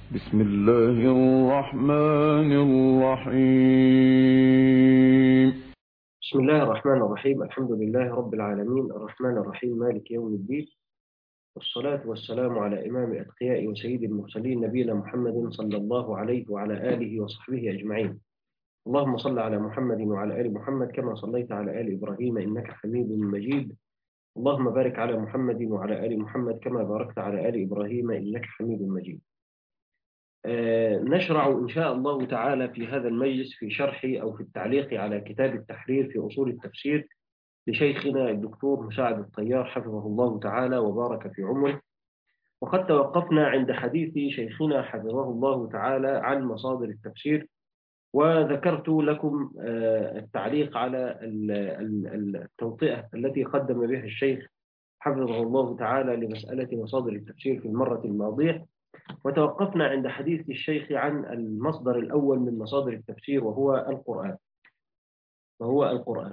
بسم الله الرحمن الرحيم بسم الله الرحمن الرحيم الحمد لله رب العالمين الرحمن الرحيم مالك يوم الدين والصلاة والسلام على إمام أتقياء وسيد المرسلين نبينا محمد صلى الله عليه وعلى آله وصحبه أجمعين اللهم صل على محمد وعلى آل محمد كما صليت على آل إبراهيم إنك حميد مجيد اللهم بارك على محمد وعلى آل محمد كما باركت على آل إبراهيم إنك حميد مجيد آه، نشرع إن شاء الله تعالى في هذا المجلس في شرح أو في التعليق على كتاب التحرير في أصول التفسير لشيخنا الدكتور مساعد الطيار حفظه الله تعالى وبارك في عمره وقد توقفنا عند حديث شيخنا حفظه الله تعالى عن مصادر التفسير وذكرت لكم آه، التعليق على ال- ال- التوطئة التي قدم بها الشيخ حفظه الله تعالى لمسألة مصادر التفسير في المرة الماضية وتوقفنا عند حديث الشيخ عن المصدر الأول من مصادر التفسير وهو القرآن وهو القرآن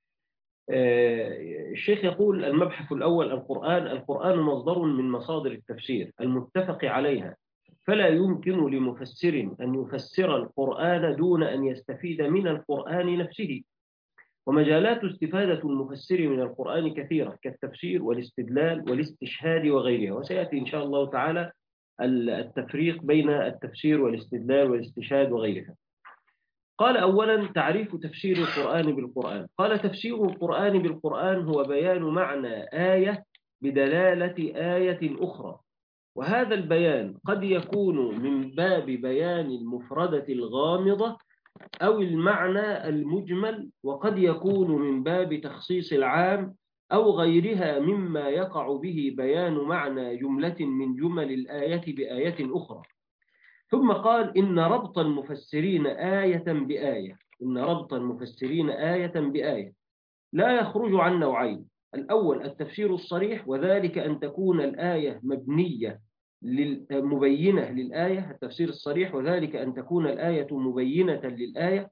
آه، الشيخ يقول المبحث الأول القرآن القرآن مصدر من مصادر التفسير المتفق عليها فلا يمكن لمفسر أن يفسر القرآن دون أن يستفيد من القرآن نفسه ومجالات استفادة المفسر من القرآن كثيرة كالتفسير والاستدلال والاستشهاد وغيرها وسيأتي إن شاء الله تعالى التفريق بين التفسير والاستدلال والاستشهاد وغيرها قال أولا تعريف تفسير القرآن بالقرآن قال تفسير القرآن بالقرآن هو بيان معنى آية بدلالة آية أخرى وهذا البيان قد يكون من باب بيان المفردة الغامضة أو المعنى المجمل وقد يكون من باب تخصيص العام أو غيرها مما يقع به بيان معنى جملة من جمل الآية بآية أخرى ثم قال إن ربط المفسرين آية بآية إن ربط المفسرين آية بآية لا يخرج عن نوعين الأول التفسير الصريح وذلك أن تكون الآية مبنية لل- مبينة للآية التفسير الصريح وذلك أن تكون الآية مبينة للآية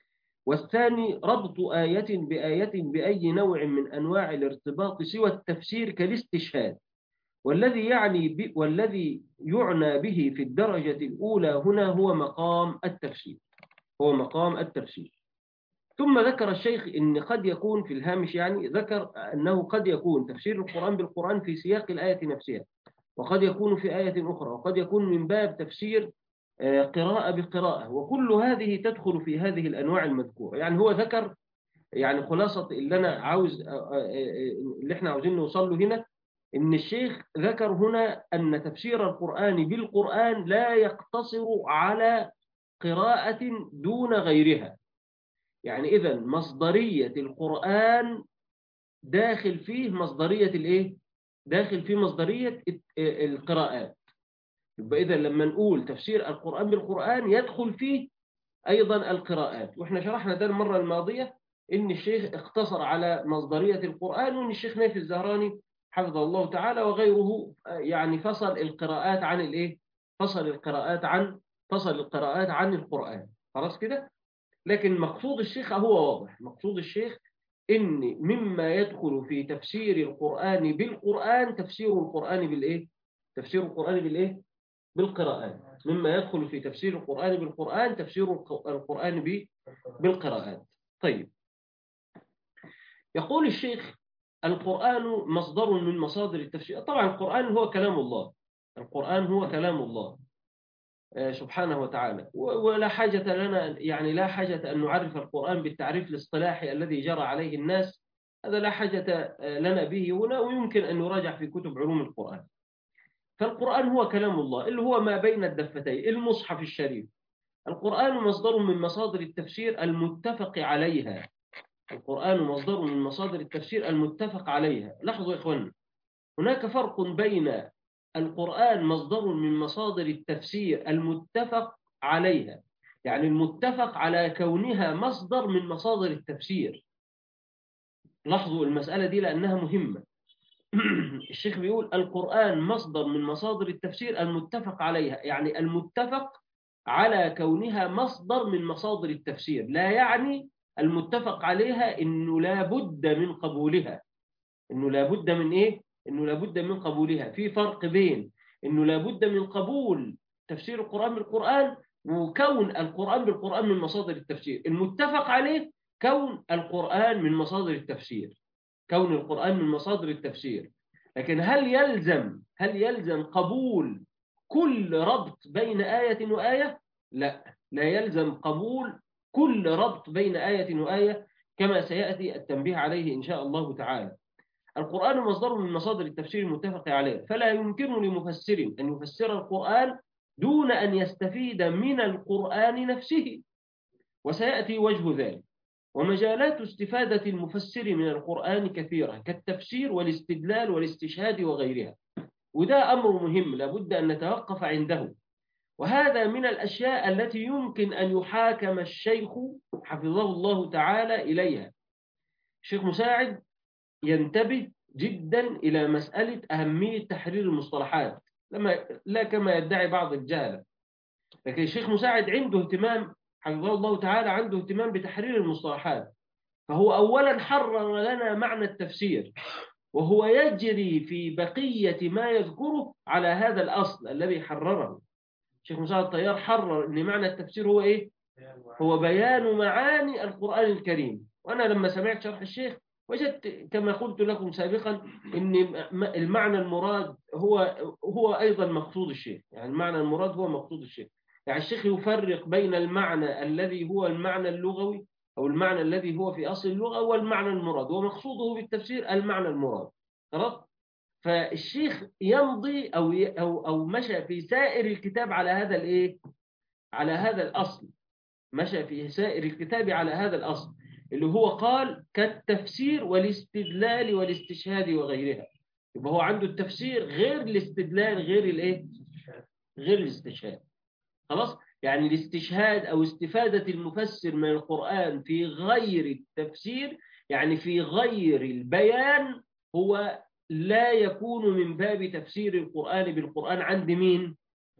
والثاني ربط آية بآية بأي نوع من أنواع الارتباط سوى التفسير كالاستشهاد والذي يعني ب... والذي يعنى به في الدرجة الأولى هنا هو مقام التفسير هو مقام التفسير ثم ذكر الشيخ إن قد يكون في الهامش يعني ذكر أنه قد يكون تفسير القرآن بالقرآن في سياق الآية نفسها وقد يكون في آية أخرى وقد يكون من باب تفسير آه، قراءة بقراءة وكل هذه تدخل في هذه الأنواع المذكورة يعني هو ذكر يعني خلاصة اللي أنا عاوز آه، آه، آه، اللي احنا عاوزين نوصل له هنا إن الشيخ ذكر هنا أن تفسير القرآن بالقرآن لا يقتصر على قراءة دون غيرها يعني إذا مصدرية القرآن داخل فيه مصدرية الإيه؟ داخل فيه مصدرية القراءات يبقى إذا لما نقول تفسير القرآن بالقرآن يدخل فيه أيضا القراءات وإحنا شرحنا ده المرة الماضية إن الشيخ اقتصر على مصدرية القرآن وإن الشيخ نايف الزهراني حفظه الله تعالى وغيره يعني فصل القراءات عن الإيه؟ فصل القراءات عن فصل القراءات عن القرآن خلاص كده؟ لكن مقصود الشيخ هو واضح مقصود الشيخ إن مما يدخل في تفسير القرآن بالقرآن تفسير القرآن بالإيه؟ تفسير القرآن بالإيه؟ بالقراءات مما يدخل في تفسير القرآن بالقرآن تفسير الق- القرآن ب- بالقراءات طيب يقول الشيخ القرآن مصدر من مصادر التفسير طبعا القرآن هو كلام الله القرآن هو كلام الله آه، سبحانه وتعالى و- ولا حاجة لنا يعني لا حاجة أن نعرف القرآن بالتعريف الاصطلاحي الذي جرى عليه الناس هذا لا حاجة آه، لنا به هنا ويمكن أن يراجع في كتب علوم القرآن فالقرآن هو كلام الله اللي هو ما بين الدفتين المصحف الشريف القرآن مصدر من مصادر التفسير المتفق عليها القرآن مصدر من مصادر التفسير المتفق عليها لاحظوا يا إخوان هناك فرق بين القرآن مصدر من مصادر التفسير المتفق عليها يعني المتفق على كونها مصدر من مصادر التفسير لاحظوا المسألة دي لأنها مهمة الشيخ بيقول القرآن مصدر من مصادر التفسير المتفق عليها يعني المتفق على كونها مصدر من مصادر التفسير لا يعني المتفق عليها انه لا بد من قبولها انه لا بد من ايه انه لا بد من قبولها في فرق بين انه لا بد من قبول تفسير القرآن بالقرآن وكون القرآن بالقرآن من مصادر التفسير المتفق عليه كون القرآن من مصادر التفسير كون القرآن من مصادر التفسير لكن هل يلزم هل يلزم قبول كل ربط بين آية وآية لا لا يلزم قبول كل ربط بين آية وآية كما سيأتي التنبيه عليه إن شاء الله تعالى القرآن مصدر من مصادر التفسير المتفق عليه فلا يمكن لمفسر أن يفسر القرآن دون أن يستفيد من القرآن نفسه وسيأتي وجه ذلك ومجالات استفادة المفسر من القرآن كثيرة كالتفسير والاستدلال والاستشهاد وغيرها وده أمر مهم لابد أن نتوقف عنده وهذا من الأشياء التي يمكن أن يحاكم الشيخ حفظه الله تعالى إليها الشيخ مساعد ينتبه جدا إلى مسألة أهمية تحرير المصطلحات لما لا كما يدعي بعض الجهلة لكن الشيخ مساعد عنده اهتمام حفظه الله تعالى عنده اهتمام بتحرير المصطلحات فهو أولا حرر لنا معنى التفسير وهو يجري في بقية ما يذكره على هذا الأصل الذي حرره الشيخ مساعد الطيار حرر أن معنى التفسير هو إيه؟ هو بيان معاني القرآن الكريم وأنا لما سمعت شرح الشيخ وجدت كما قلت لكم سابقا ان المعنى المراد هو هو ايضا مقصود الشيخ يعني المعنى المراد هو مقصود الشيخ يعني الشيخ يفرق بين المعنى الذي هو المعنى اللغوي او المعنى الذي هو في اصل اللغه والمعنى المراد ومقصوده بالتفسير المعنى المراد خلاص فالشيخ يمضي او او او مشى في سائر الكتاب على هذا الايه على هذا الاصل مشى في سائر الكتاب على هذا الاصل اللي هو قال كالتفسير والاستدلال والاستشهاد وغيرها يبقى هو عنده التفسير غير الاستدلال غير الايه غير الاستشهاد خلاص يعني الاستشهاد او استفادة المفسر من القرآن في غير التفسير يعني في غير البيان هو لا يكون من باب تفسير القرآن بالقرآن عند مين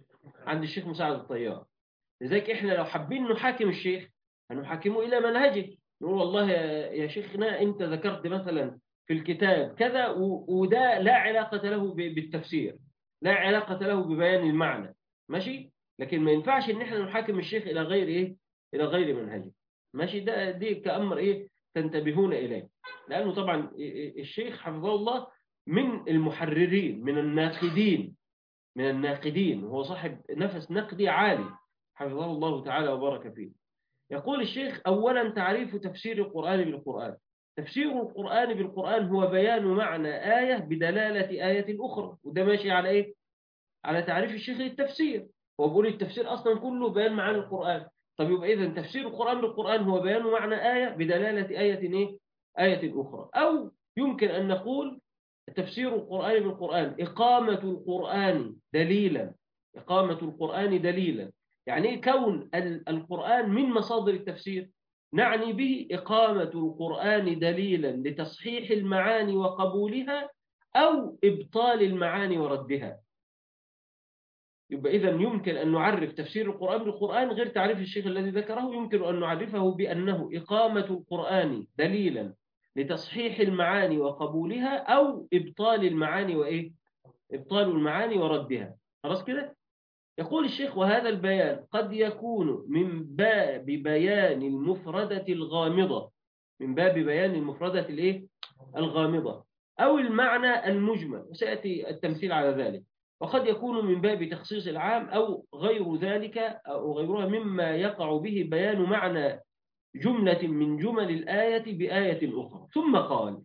عند الشيخ مساعد الطيار لذلك احنا لو حابين نحاكم الشيخ هنحاكمه الى منهجه نقول والله يا شيخنا انت ذكرت مثلا في الكتاب كذا وده لا علاقة له بالتفسير لا علاقة له ببيان المعنى ماشي لكن ما ينفعش ان احنا نحاكم الشيخ الى غير ايه الى غير منهجه ماشي ده دي كأمر ايه تنتبهون اليه لانه طبعا الشيخ حفظه الله من المحررين من الناقدين من الناقدين وهو صاحب نفس نقدي عالي حفظه الله تعالى وبارك فيه يقول الشيخ أولا تعريف تفسير القرآن بالقرآن تفسير القرآن بالقرآن هو بيان معنى آية بدلالة آية أخرى وده ماشي على إيه؟ على تعريف الشيخ للتفسير هو بيقول التفسير أصلا كله بيان معاني القرآن طب يبقى إذا تفسير القرآن بالقرآن هو بيان معنى آية بدلالة آية إيه؟ آية أخرى أو يمكن أن نقول تفسير القرآن بالقرآن إقامة القرآن دليلا إقامة القرآن دليلا يعني إيه كون القرآن من مصادر التفسير نعني به إقامة القرآن دليلا لتصحيح المعاني وقبولها أو إبطال المعاني وردها يبقى إذا يمكن أن نعرف تفسير القرآن بالقرآن غير تعريف الشيخ الذي ذكره يمكن أن نعرفه بأنه إقامة القرآن دليلا لتصحيح المعاني وقبولها أو إبطال المعاني وإيه؟ إبطال المعاني وردها خلاص كده؟ يقول الشيخ وهذا البيان قد يكون من باب بيان المفردة الغامضة من باب بيان المفردة الايه الغامضة أو المعنى المجمل وسيأتي التمثيل على ذلك وقد يكون من باب تخصيص العام أو غير ذلك أو غيرها مما يقع به بيان معنى جملة من جمل الآية بآية أخرى ثم قال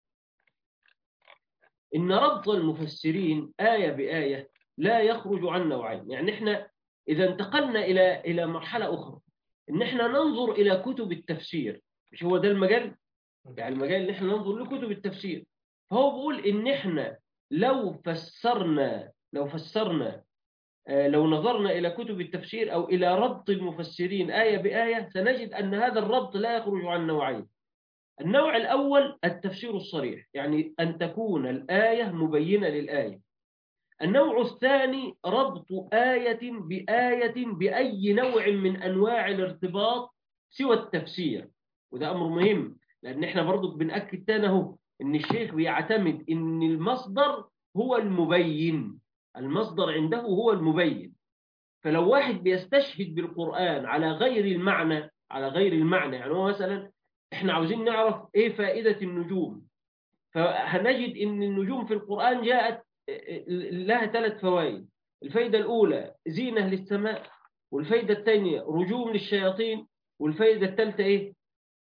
إن ربط المفسرين آية بآية لا يخرج عن نوعين يعني احنا إذا انتقلنا إلى إلى مرحلة أخرى إن احنا ننظر إلى كتب التفسير مش هو ده المجال يعني المجال اللي احنا ننظر لكتب التفسير فهو بيقول إن احنا لو فسرنا لو فسرنا لو نظرنا إلى كتب التفسير أو إلى ربط المفسرين آية بآية سنجد أن هذا الربط لا يخرج عن نوعين النوع الأول التفسير الصريح يعني أن تكون الآية مبينة للآية النوع الثاني ربط آية بآية بأي نوع من أنواع الارتباط سوى التفسير وده أمر مهم لأن احنا برضو بنأكد تاني اهو إن الشيخ بيعتمد إن المصدر هو المبين المصدر عنده هو المبين فلو واحد بيستشهد بالقرآن على غير المعنى على غير المعنى يعني هو مثلا احنا عاوزين نعرف ايه فائدة النجوم فهنجد ان النجوم في القرآن جاءت لها ثلاث فوائد الفائدة الأولى زينة للسماء والفائدة الثانية رجوم للشياطين والفائدة الثالثة ايه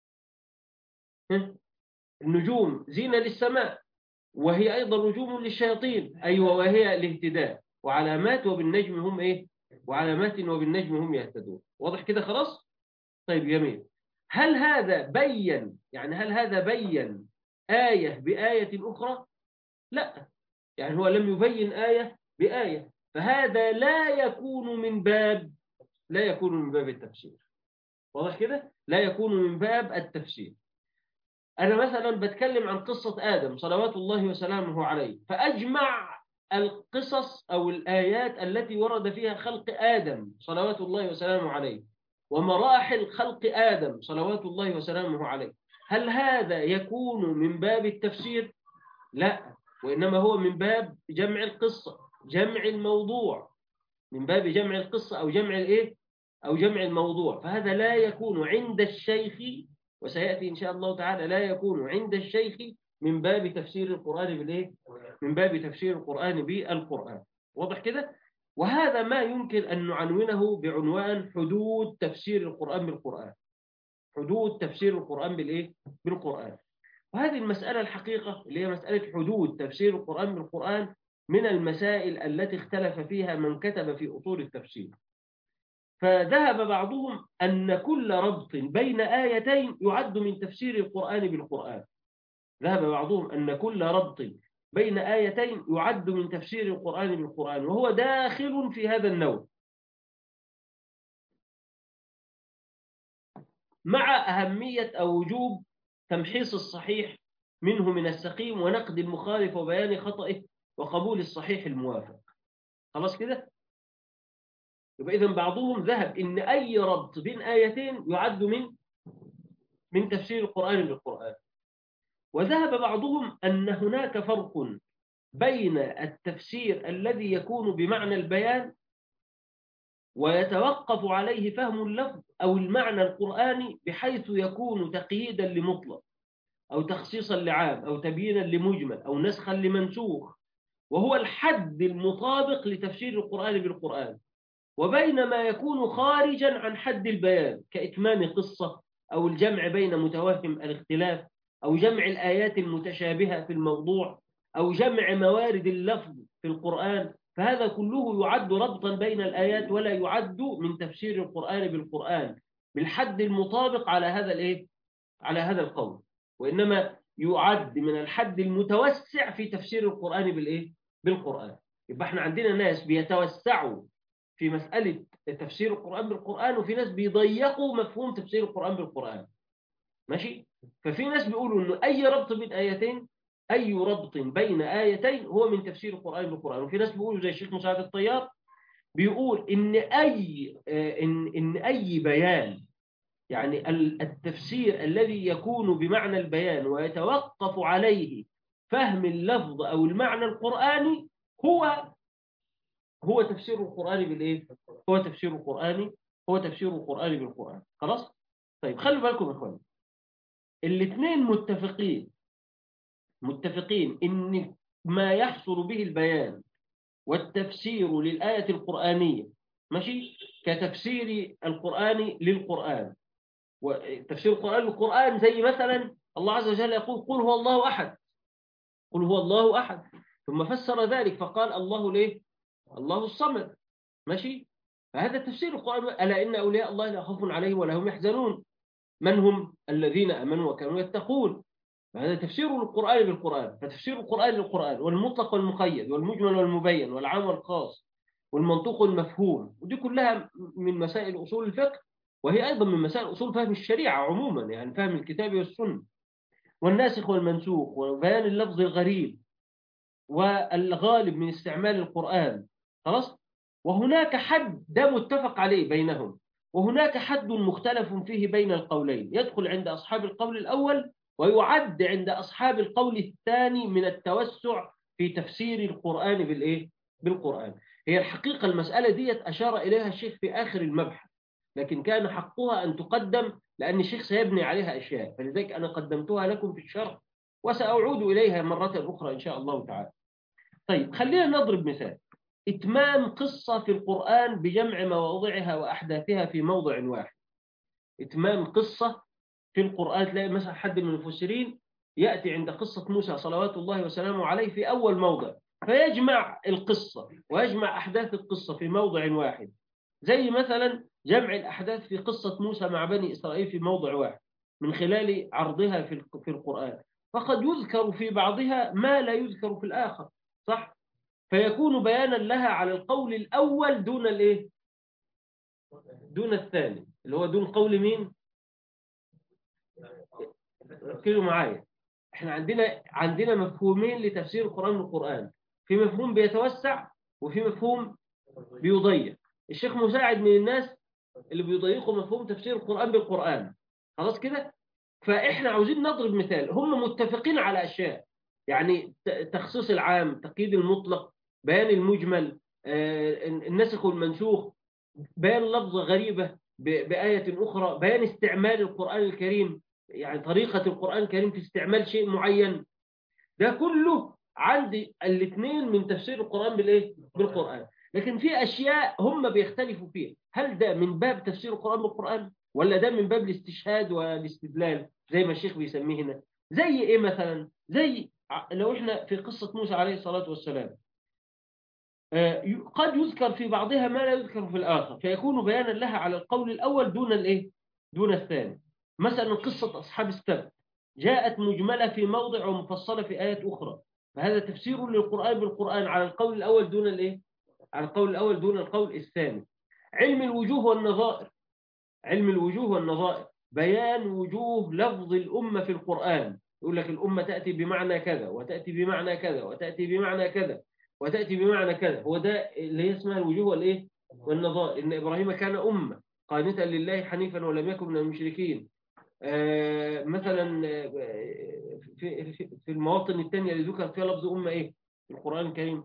النجوم زينة للسماء وهي أيضا رجوم للشياطين أيوة وهي الاهتداء وعلامات وبالنجم هم إيه وعلامات وبالنجم هم يهتدون واضح كده خلاص طيب جميل هل هذا بين يعني هل هذا بين آية بآية أخرى لا يعني هو لم يبين آية بآية فهذا لا يكون من باب لا يكون من باب التفسير واضح كده لا يكون من باب التفسير أنا مثلا بتكلم عن قصة آدم صلوات الله وسلامه عليه فأجمع القصص أو الآيات التي ورد فيها خلق آدم صلوات الله وسلامه عليه ومراحل خلق آدم صلوات الله وسلامه عليه هل هذا يكون من باب التفسير؟ لا وإنما هو من باب جمع القصة جمع الموضوع من باب جمع القصة أو جمع الإيه؟ أو جمع الموضوع فهذا لا يكون عند الشيخ وسيأتي إن شاء الله تعالى لا يكون عند الشيخ من باب تفسير القرآن بالإيه؟ من باب تفسير القرآن بالقرآن واضح كده؟ وهذا ما يمكن أن نعنونه بعنوان حدود تفسير القرآن بالقرآن حدود تفسير القرآن بالإيه؟ بالقرآن وهذه المسألة الحقيقة اللي هي مسألة حدود تفسير القرآن بالقرآن من المسائل التي اختلف فيها من كتب في أصول التفسير فذهب بعضهم أن كل ربط بين آيتين يعد من تفسير القرآن بالقرآن ذهب بعضهم أن كل ربط بين آيتين يعد من تفسير القرآن بالقرآن وهو داخل في هذا النوع مع أهمية أو وجوب تمحيص الصحيح منه من السقيم ونقد المخالف وبيان خطئه وقبول الصحيح الموافق خلاص كده يبقى إذن بعضهم ذهب إن أي ربط بين آيتين يعد من من تفسير القرآن بالقرآن وذهب بعضهم أن هناك فرق بين التفسير الذي يكون بمعنى البيان ويتوقف عليه فهم اللفظ أو المعنى القرآني بحيث يكون تقييدا لمطلق أو تخصيصا لعام أو تبيينا لمجمل أو نسخا لمنسوخ وهو الحد المطابق لتفسير القرآن بالقرآن وبين ما يكون خارجا عن حد البيان كإتمام قصة أو الجمع بين متوهم الاختلاف أو جمع الآيات المتشابهة في الموضوع أو جمع موارد اللفظ في القرآن فهذا كله يعد ربطا بين الآيات ولا يعد من تفسير القرآن بالقرآن بالحد المطابق على هذا الايه على هذا القول وإنما يعد من الحد المتوسع في تفسير القرآن بالايه بالقرآن يبقى احنا عندنا ناس بيتوسعوا في مسألة تفسير القرآن بالقرآن وفي ناس بيضيقوا مفهوم تفسير القرآن بالقرآن ماشي ففي ناس بيقولوا انه اي ربط بين ايتين اي ربط بين ايتين هو من تفسير القرآن بالقرآن وفي ناس بيقولوا زي الشيخ مساعد الطيار بيقول ان اي ان ان اي بيان يعني التفسير الذي يكون بمعنى البيان ويتوقف عليه فهم اللفظ او المعنى القرآني هو هو تفسير القرآن بالايه هو تفسير القرآن هو تفسير القرآن بالقرآن خلاص طيب خلوا بالكم يا اخوان الاثنين متفقين متفقين ان ما يحصل به البيان والتفسير للآية القرآنية ماشي كتفسير القرآن للقرآن وتفسير القرآن للقرآن زي مثلا الله عز وجل يقول قل هو الله أحد قل هو الله أحد ثم فسر ذلك فقال الله ليه الله الصمد ماشي فهذا تفسير القرآن ألا إن أولياء الله لا خوف عليهم ولا هم يحزنون من هم الذين أمنوا وكانوا يتقون هذا تفسير القرآن بالقرآن فتفسير القرآن للقرآن والمطلق والمقيد والمجمل والمبين والعام والخاص والمنطوق والمفهوم ودي كلها من مسائل أصول الفقه وهي أيضا من مسائل أصول فهم الشريعة عموما يعني فهم الكتاب والسنة والناسخ والمنسوخ وبيان اللفظ الغريب والغالب من استعمال القرآن خلاص وهناك حد ده متفق عليه بينهم وهناك حد مختلف فيه بين القولين يدخل عند أصحاب القول الأول ويعد عند أصحاب القول الثاني من التوسع في تفسير القرآن بالإيه؟ بالقرآن هي الحقيقة المسألة ديت أشار إليها الشيخ في آخر المبحث لكن كان حقها أن تقدم لأن الشيخ سيبني عليها أشياء فلذلك أنا قدمتها لكم في الشرح وسأعود إليها مرة أخرى إن شاء الله تعالى طيب خلينا نضرب مثال إتمام قصة في القرآن بجمع مواضعها وأحداثها في موضع واحد إتمام قصة في القرآن تلاقي مثلا حد من المفسرين يأتي عند قصة موسى صلوات الله وسلامه عليه في أول موضع فيجمع القصة ويجمع أحداث القصة في موضع واحد زي مثلا جمع الأحداث في قصة موسى مع بني إسرائيل في موضع واحد من خلال عرضها في في القرآن فقد يذكر في بعضها ما لا يذكر في الآخر صح فيكون بيانا لها على القول الأول دون الإيه دون الثاني اللي هو دون قول مين ركزوا معايا احنا عندنا عندنا مفهومين لتفسير القرآن بالقرآن في مفهوم بيتوسع وفي مفهوم بيضيق الشيخ مساعد من الناس اللي بيضيقوا مفهوم تفسير القرآن بالقرآن خلاص كده فاحنا عاوزين نضرب مثال هم متفقين على اشياء يعني تخصيص العام تقييد المطلق بيان المجمل النسخ والمنسوخ بيان لفظة غريبة بآية أخرى بيان استعمال القرآن الكريم يعني طريقة القرآن الكريم في استعمال شيء معين ده كله عندي الاثنين من تفسير القرآن بالإيه؟ بالقرآن لكن في أشياء هم بيختلفوا فيها هل ده من باب تفسير القرآن بالقرآن ولا ده من باب الاستشهاد والاستدلال زي ما الشيخ بيسميه هنا زي إيه مثلا زي لو إحنا في قصة موسى عليه الصلاة والسلام قد يذكر في بعضها ما لا يذكر في الآخر فيكون بيانا لها على القول الأول دون الإيه؟ دون الثاني مثلا قصة أصحاب السبت جاءت مجملة في موضع ومفصلة في آيات أخرى فهذا تفسير للقرآن بالقرآن على القول الأول دون الإيه؟ على القول الأول دون القول الثاني علم الوجوه والنظائر علم الوجوه والنظائر بيان وجوه لفظ الأمة في القرآن يقول لك الأمة تأتي بمعنى كذا وتأتي بمعنى كذا وتأتي بمعنى كذا وتأتي بمعنى كذا هو ده اللي هي اسمها الوجوه والإيه والنظائر إن إبراهيم كان أمة قانتا لله حنيفا ولم يكن من المشركين آه مثلا في, في المواطن الثانية اللي ذكر فيها لفظ أمة إيه في القرآن الكريم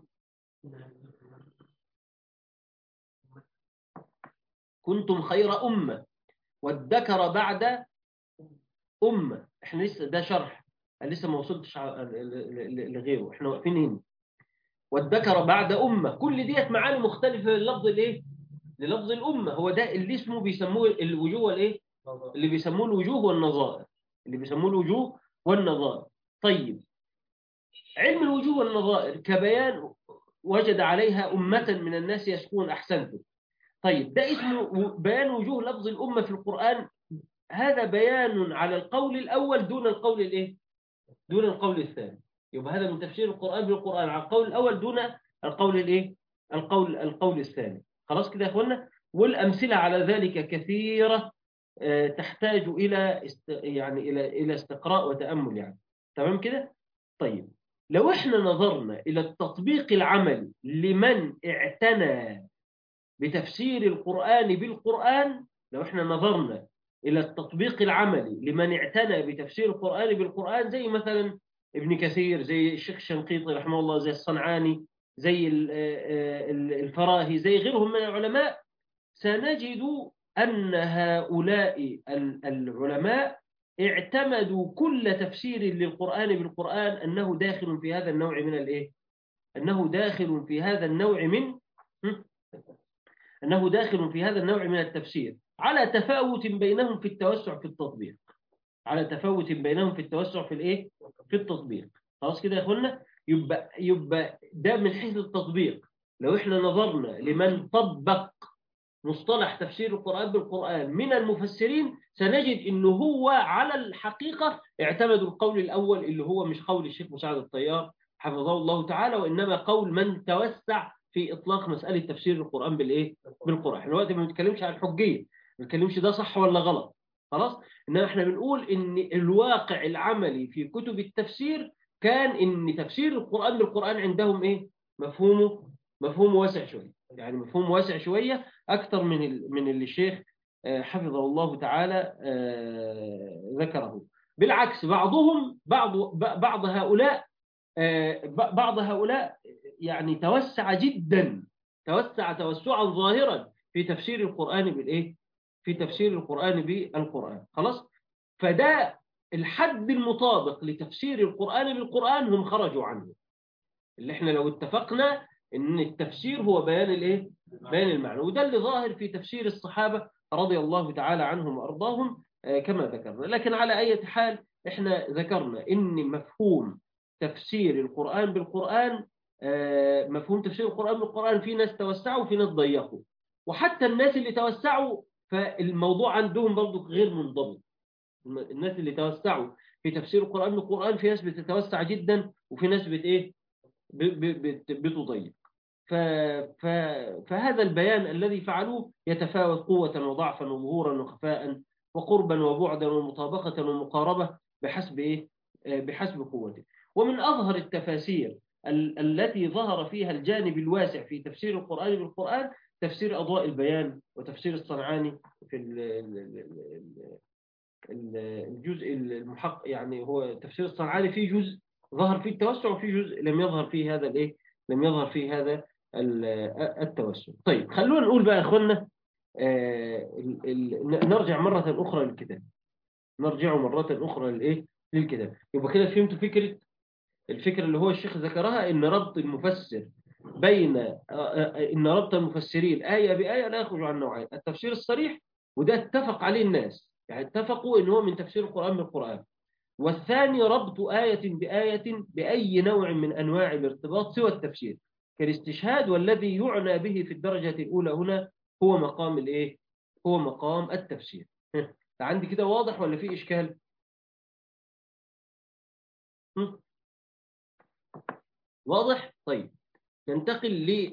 كنتم خير أمة والذكر بعد أمة احنا لسه ده شرح لسه ما وصلتش لغيره احنا واقفين هنا والذكر بعد أمة كل ديت معاني مختلفة للفظ الايه للفظ الأمة هو ده اللي اسمه بيسموه الوجوه والايه اللي بيسموه الوجوه والنظائر اللي بيسموه الوجوه والنظائر طيب علم الوجوه والنظائر كبيان وجد عليها أمة من الناس يسكون أحسنته طيب ده اسمه بيان وجوه لفظ الأمة في القرآن هذا بيان على القول الأول دون القول الإيه؟ دون القول الثاني يبقى هذا من تفسير القرآن بالقرآن على القول الأول دون القول الإيه؟ القول القول الثاني خلاص كده يا أخوانا والأمثلة على ذلك كثيرة تحتاج إلى است... يعني إلى إلى استقراء وتأمل يعني تمام كده؟ طيب لو احنا نظرنا إلى التطبيق العملي لمن اعتنى بتفسير القرآن بالقرآن لو احنا نظرنا إلى التطبيق العملي لمن اعتنى بتفسير القرآن بالقرآن زي مثلا ابن كثير زي الشيخ الشنقيطي رحمه الله زي الصنعاني زي الفراهي زي غيرهم من العلماء سنجد أن هؤلاء العلماء اعتمدوا كل تفسير للقرآن بالقرآن أنه داخل في هذا النوع من الإيه؟ أنه داخل في هذا النوع من أنه داخل في هذا النوع من التفسير على تفاوت بينهم في التوسع في التطبيق على تفاوت بينهم في التوسع في الايه في التطبيق خلاص كده يا اخوانا يبقى يبقى ده من حيث التطبيق لو احنا نظرنا لمن طبق مصطلح تفسير القرآن بالقرآن من المفسرين سنجد انه هو على الحقيقة اعتمدوا القول الاول اللي هو مش قول الشيخ مساعد الطيار حفظه الله تعالى وانما قول من توسع في اطلاق مساله تفسير القران بالايه بالقران احنا دلوقتي ما بنتكلمش عن الحجيه ما بنتكلمش ده صح ولا غلط خلاص انما احنا بنقول ان الواقع العملي في كتب التفسير كان ان تفسير القران بالقران عندهم ايه مفهومه مفهومه واسع شويه يعني مفهوم واسع شويه اكثر من من اللي الشيخ حفظه الله تعالى ذكره بالعكس بعضهم بعض بعض هؤلاء بعض هؤلاء يعني توسع جدا توسع توسعا ظاهرا في تفسير القرآن بالإيه؟ في تفسير القرآن بالقرآن خلاص فده الحد المطابق لتفسير القرآن بالقرآن هم خرجوا عنه اللي احنا لو اتفقنا ان التفسير هو بيان الايه بيان المعنى وده اللي ظاهر في تفسير الصحابة رضي الله تعالى عنهم وارضاهم كما ذكرنا لكن على اي حال احنا ذكرنا ان مفهوم تفسير القرآن بالقرآن مفهوم تفسير القرآن بالقرآن في ناس توسعوا وفي ناس ضيقوا وحتى الناس اللي توسعوا فالموضوع عندهم برضو غير منضبط الناس اللي توسعوا في تفسير القرآن بالقرآن في ناس بتتوسع جدا وفي ناس بت ايه بتضيق ف... ف... فهذا البيان الذي فعلوه يتفاوت قوة وضعفا وظهورا وخفاء وقربا وبعدا ومطابقة ومقاربة بحسب ايه بحسب قوته ومن أظهر التفاسير ال... التي ظهر فيها الجانب الواسع في تفسير القرآن بالقرآن تفسير أضواء البيان وتفسير الصنعاني في الجزء المحقق يعني هو تفسير الصنعاني في جزء ظهر فيه التوسع وفي جزء لم يظهر فيه هذا الايه لم يظهر فيه هذا التوسع طيب خلونا نقول بقى يا اخوانا نرجع مرة أخرى للكتاب نرجع مرة أخرى للإيه للكتاب يبقى كده فهمتوا فكرة الفكرة اللي هو الشيخ ذكرها إن ربط المفسر بين إن ربط المفسرين آية بآية لا يخرج عن نوعين التفسير الصريح وده اتفق عليه الناس يعني اتفقوا إن هو من تفسير القرآن بالقرآن والثاني ربط آية بآية بأي نوع من أنواع الارتباط سوى التفسير كالاستشهاد والذي يعنى به في الدرجة الأولى هنا هو مقام الإيه؟ هو مقام التفسير عندي كده واضح ولا في إشكال؟ واضح؟ طيب ننتقل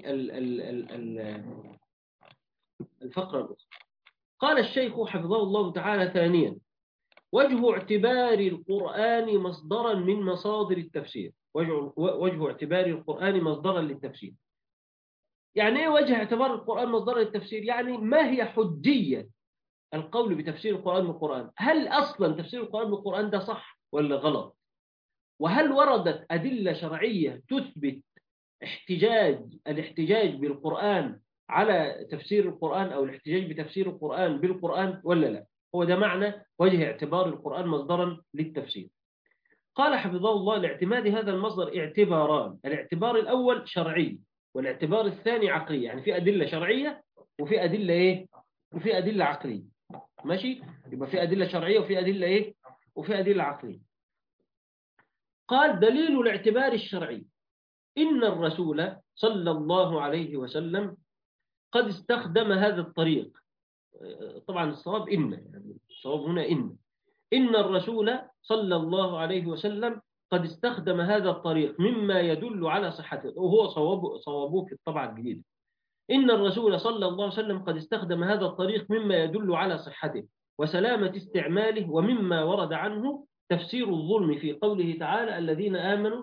للفقرة الأخرى قال الشيخ حفظه الله تعالى ثانيا وجه اعتبار القرآن مصدرا من مصادر التفسير وجه, وجه اعتبار القرآن مصدرا للتفسير يعني ايه وجه اعتبار القرآن مصدرا للتفسير يعني ما هي حجية القول بتفسير القرآن بالقرآن هل أصلا تفسير القرآن بالقرآن ده صح ولا غلط وهل وردت أدلة شرعية تثبت احتجاج الاحتجاج بالقرآن على تفسير القرآن أو الاحتجاج بتفسير القرآن بالقرآن ولا لا هو ده معنى وجه اعتبار القرآن مصدرا للتفسير قال حفظه الله لاعتماد هذا المصدر اعتباران الاعتبار الأول شرعي والاعتبار الثاني عقلي يعني في أدلة شرعية وفي أدلة إيه وفي أدلة عقلية ماشي يبقى في أدلة شرعية وفي أدلة إيه وفي أدلة عقلية قال دليل الاعتبار الشرعي إن الرسول صلى الله عليه وسلم قد استخدم هذا الطريق طبعا الصواب إن يعني الصواب هنا إن إن الرسول صلى الله عليه وسلم قد استخدم هذا الطريق مما يدل على صحته وهو صواب صوابوه في الطبعة الجديدة إن الرسول صلى الله عليه وسلم قد استخدم هذا الطريق مما يدل على صحته وسلامة استعماله ومما ورد عنه تفسير الظلم في قوله تعالى الذين آمنوا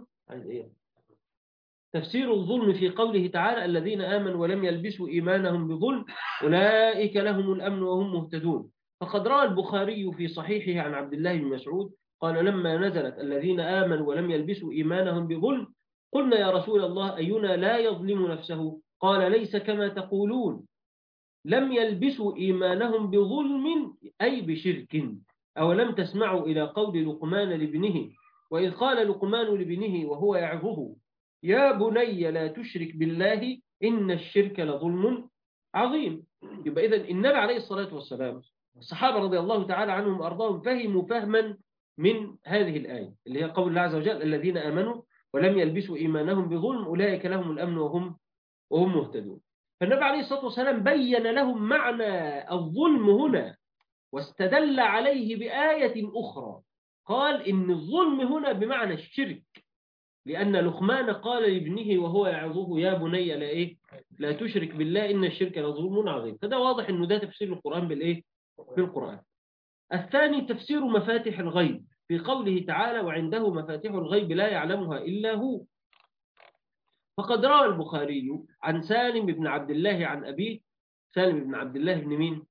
تفسير الظلم في قوله تعالى الذين آمنوا ولم يلبسوا إيمانهم بظلم أولئك لهم الأمن وهم مهتدون فقد روى البخاري في صحيحه عن عبد الله بن مسعود قال لما نزلت الذين آمنوا ولم يلبسوا إيمانهم بظلم قلنا يا رسول الله أينا لا يظلم نفسه قال ليس كما تقولون لم يلبسوا إيمانهم بظلم أي بشرك أولم تسمعوا إلى قول لقمان لابنه وإذ قال لقمان لابنه وهو يعظه يا بني لا تشرك بالله إن الشرك لظلم عظيم يبقى إذن النبي عليه الصلاة والسلام الصحابة رضي الله تعالى عنهم وأرضاهم فهموا فهما من هذه الآية اللي هي قول الله عز وجل الذين آمنوا ولم يلبسوا إيمانهم بظلم أولئك لهم الأمن وهم وهم مهتدون فالنبي عليه الصلاة والسلام بين لهم معنى الظلم هنا واستدل عليه بآية أخرى قال إن الظلم هنا بمعنى الشرك لأن لقمان قال لابنه وهو يعظه يا بني لا إيه لا تشرك بالله إن الشرك لظلم عظيم فده واضح إنه ده تفسير القرآن بالإيه بالقرآن الثاني تفسير مفاتح الغيب في قوله تعالى وعنده مفاتيح الغيب لا يعلمها إلا هو فقد روى البخاري عن سالم بن عبد الله عن أبيه سالم بن عبد الله بن مين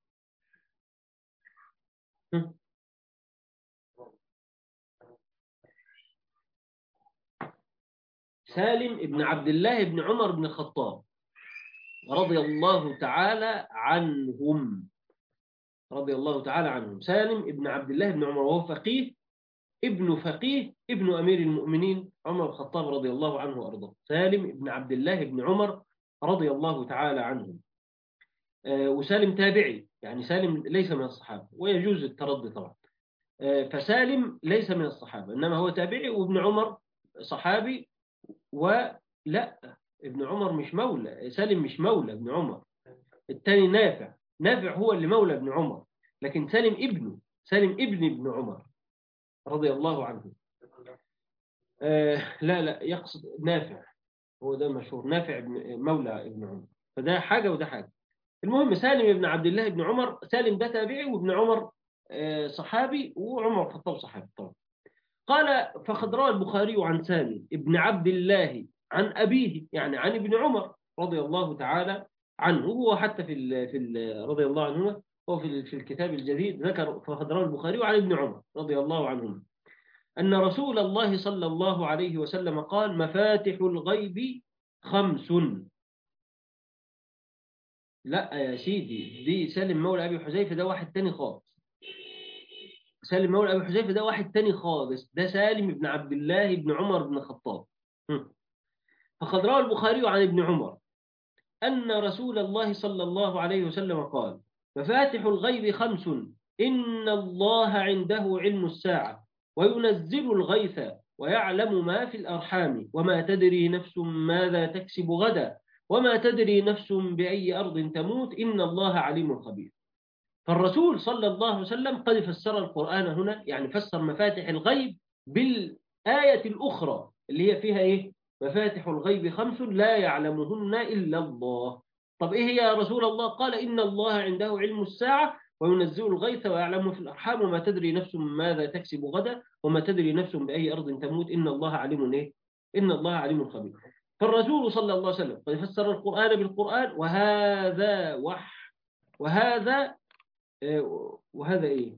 سالم بن عبد الله بن عمر بن الخطاب رضي الله تعالى عنهم رضي الله تعالى عنهم سالم ابن عبد الله بن عمر وهو فقيه ابن فقيه ابن أمير المؤمنين عمر بن الخطاب رضي الله عنه وأرضاه سالم ابن عبد الله بن عمر رضي الله تعالى عنهم آه، وسالم تابعي يعني سالم ليس من الصحابة ويجوز التردي طبعا آه، فسالم ليس من الصحابة إنما هو تابعي وابن عمر صحابي ولا ابن عمر مش مولى سالم مش مولى ابن عمر الثاني نافع نافع هو اللي مولى ابن عمر لكن سالم ابنه سالم ابن ابن عمر رضي الله عنه آه لا لا يقصد نافع هو ده مشهور نافع ابن مولى ابن عمر فده حاجة وده حاجة المهم سالم ابن عبد الله ابن عمر سالم ده تابعي وابن عمر آه صحابي وعمر الخطاب صحابي طبعا قال فقد روى البخاري عن سالم ابن عبد الله عن أبيه يعني عن ابن عمر رضي الله تعالى عنه هو حتى في ال في ال رضي الله عنهما هو في في الكتاب الجديد ذكر فقد روى البخاري عن ابن عمر رضي الله عنهما أن رسول الله صلى الله عليه وسلم قال مفاتح الغيب خمس لا يا سيدي دي سالم مولى أبي حذيفة ده واحد تاني خالص سالم مولى أبي حذيفة ده واحد تاني خالص ده سالم بن عبد الله بن عمر بن الخطاب فقد روى البخاري عن ابن عمر أن رسول الله صلى الله عليه وسلم قال مفاتح الغيب خمس إن الله عنده علم الساعة وينزل الغيث ويعلم ما في الأرحام وما تدري نفس ماذا تكسب غدا وما تدري نفس بأي أرض تموت إن الله عليم خبير فالرسول صلى الله عليه وسلم قد فسر القرآن هنا يعني فسر مفاتح الغيب بالآية الأخرى اللي هي فيها إيه مفاتح الغيب خمس لا يعلمهن إلا الله طب إيه هي يا رسول الله قال إن الله عنده علم الساعة وينزل الغيث ويعلم في الأرحام وما تدري نفس ماذا تكسب غدا وما تدري نفس بأي أرض تموت إن الله عليم إيه إن الله عليم خبير فالرسول صلى الله عليه وسلم قد فسر القرآن بالقرآن وهذا وح وهذا وهذا إيه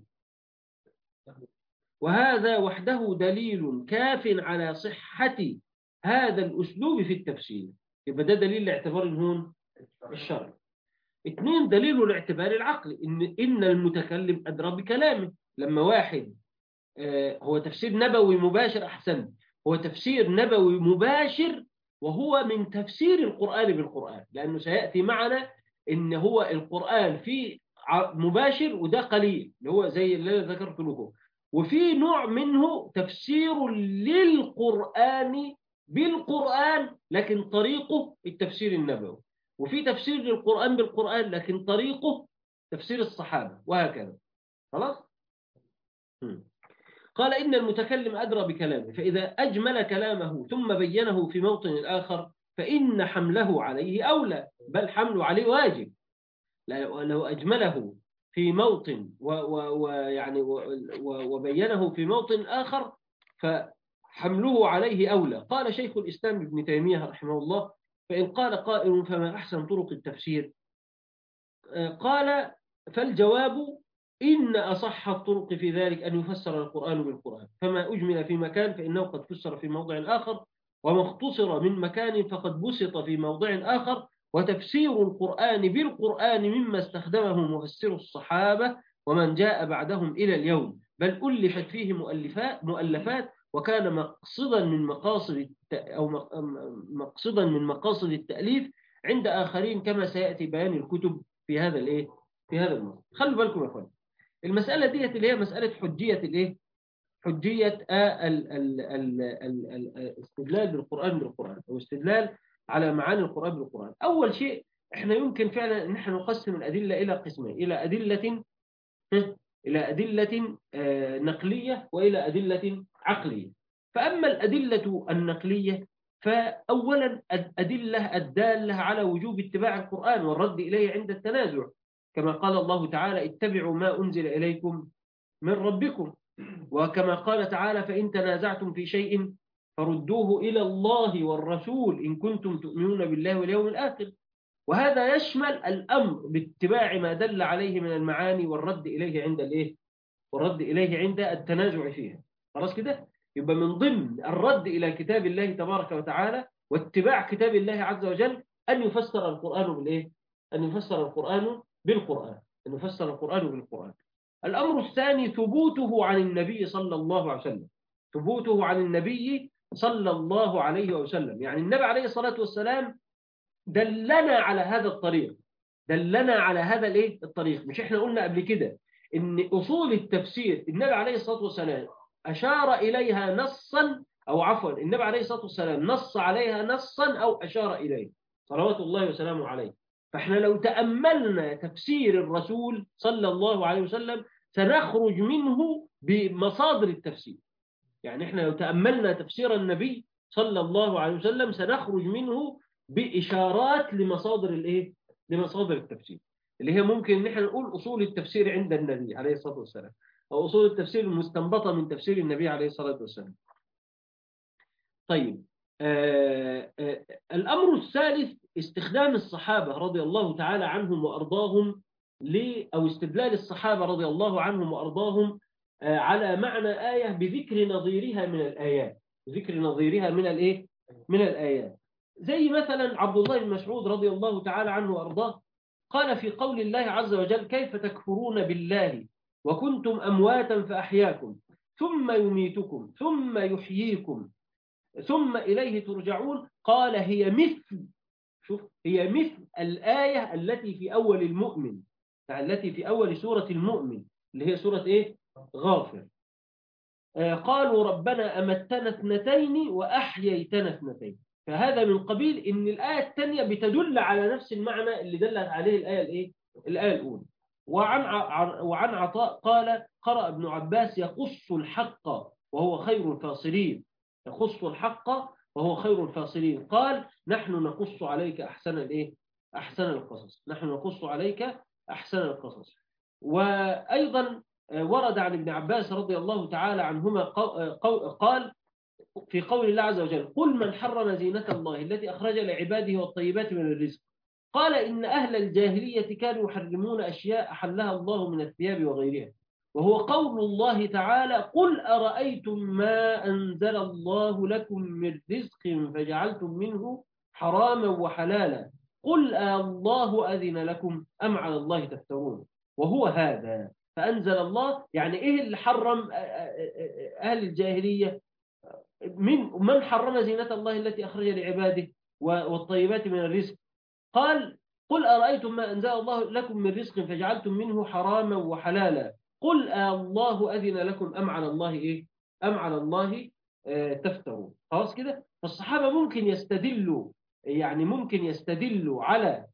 وهذا وحده دليل كاف على صحة هذا الأسلوب في التفسير يبقى ده دليل لاعتبار هون الشرع اثنين دليل الاعتبار العقلي إن, إن المتكلم أدرى بكلامه لما واحد هو تفسير نبوي مباشر أحسن هو تفسير نبوي مباشر وهو من تفسير القرآن بالقرآن لأنه سيأتي معنا إن هو القرآن في مباشر وده قليل اللي هو زي اللي أنا ذكرت لكم وفي نوع منه تفسير للقرآن بالقرآن لكن طريقه التفسير النبوي وفي تفسير للقرآن بالقرآن لكن طريقه تفسير الصحابة وهكذا خلاص قال إن المتكلم أدرى بكلامه فإذا أجمل كلامه ثم بينه في موطن آخر فإن حمله عليه أولى بل حمله عليه واجب لو أجمله في موطن ويعني وبينه في موطن آخر فحمله عليه أولى قال شيخ الإسلام ابن تيمية رحمه الله فإن قال قائل فما أحسن طرق التفسير قال فالجواب إن أصح الطرق في ذلك أن يفسر القرآن بالقرآن فما أجمل في مكان فإنه قد فسر في موضع آخر وما اختصر من مكان فقد بسط في موضع آخر وتفسير القرآن بالقرآن مما استخدمه مفسر الصحابة ومن جاء بعدهم إلى اليوم بل ألفت فيه مؤلفات, مؤلفات وكان مقصدا من مقاصد أو مقصدا من مقاصد التأليف عند آخرين كما سيأتي بيان الكتب في هذا الإيه في هذا الموضوع خلوا بالكم يا أخوان المسألة ديت اللي هي مسألة حجية الإيه حجية الاستدلال بالقرآن بالقرآن أو استدلال على معاني القرآن بالقرآن أول شيء إحنا يمكن فعلا أن نحن نقسم الأدلة إلى قسمين إلى أدلة إلى أدلة نقلية وإلى أدلة عقلية فأما الأدلة النقلية فأولا الأدلة الدالة على وجوب اتباع القرآن والرد إليه عند التنازع كما قال الله تعالى اتبعوا ما أنزل إليكم من ربكم وكما قال تعالى فإن تنازعتم في شيء فردوه إلى الله والرسول إن كنتم تؤمنون بالله واليوم الآخر وهذا يشمل الأمر باتباع ما دل عليه من المعاني والرد إليه عند الإيه؟ والرد إليه عند التنازع فيها خلاص كده يبقى من ضمن الرد إلى كتاب الله تبارك وتعالى واتباع كتاب الله عز وجل أن يفسر القرآن بالإيه؟ أن يفسر القرآن بالقرآن أن يفسر القرآن بالقرآن الأمر الثاني ثبوته عن النبي صلى الله عليه وسلم ثبوته عن النبي صلى الله عليه وسلم يعني النبي عليه الصلاة والسلام دلنا على هذا الطريق دلنا على هذا الايه الطريق مش احنا قلنا قبل كده ان اصول التفسير النبي عليه الصلاة والسلام اشار اليها نصا او عفوا النبي عليه الصلاة والسلام نص عليها نصا او اشار اليه صلوات الله وسلامه عليه فاحنا لو تأملنا تفسير الرسول صلى الله عليه وسلم سنخرج منه بمصادر التفسير يعني احنا لو تأملنا تفسير النبي صلى الله عليه وسلم سنخرج منه بإشارات لمصادر الايه لمصادر التفسير اللي هي ممكن ان احنا نقول اصول التفسير عند النبي عليه الصلاة والسلام او اصول التفسير المستنبطة من تفسير النبي عليه الصلاة والسلام طيب آه آه الأمر الثالث استخدام الصحابة رضي الله تعالى عنهم وأرضاهم ل أو استدلال الصحابة رضي الله عنهم وأرضاهم آه على معنى آية بذكر نظيرها من الآيات ذكر نظيرها من الإيه؟ من الآيات زي مثلا عبد الله بن مسعود رضي الله تعالى عنه وأرضاه قال في قول الله عز وجل كيف تكفرون بالله وكنتم أمواتا فأحياكم ثم يميتكم ثم يحييكم ثم إليه ترجعون قال هي مثل شوف هي مثل الآية التي في أول المؤمن التي في أول سورة المؤمن اللي هي سورة إيه؟ غافر آه قالوا ربنا أمتنا اثنتين وأحييتنا اثنتين فهذا من قبيل إن الآية الثانية بتدل على نفس المعنى اللي دلت عليه الآية الإيه؟ الآية الأولى وعن وعن عطاء قال قرأ ابن عباس يقص الحق وهو خير الفاصلين يقص الحق وهو خير الفاصلين قال نحن نقص عليك أحسن الإيه؟ أحسن القصص نحن نقص عليك أحسن القصص وأيضا ورد عن ابن عباس رضي الله تعالى عنهما قال في قول الله عز وجل قل من حرم زينة الله التي أخرج لعباده والطيبات من الرزق قال إن أهل الجاهلية كانوا يحرمون أشياء أحلها الله من الثياب وغيرها وهو قول الله تعالى قل أرأيتم ما أنزل الله لكم من رزق فجعلتم منه حراما وحلالا قل الله أذن لكم أم على الله تفترون وهو هذا فأنزل الله يعني إيه اللي حرم أهل الجاهلية من من حرم زينة الله التي أخرج لعباده والطيبات من الرزق قال قل أرأيتم ما أنزل الله لكم من رزق فجعلتم منه حراما وحلالا قل الله أذن لكم أم على الله إيه أم على الله آه تفتروا خلاص كده فالصحابة ممكن يستدلوا يعني ممكن يستدلوا على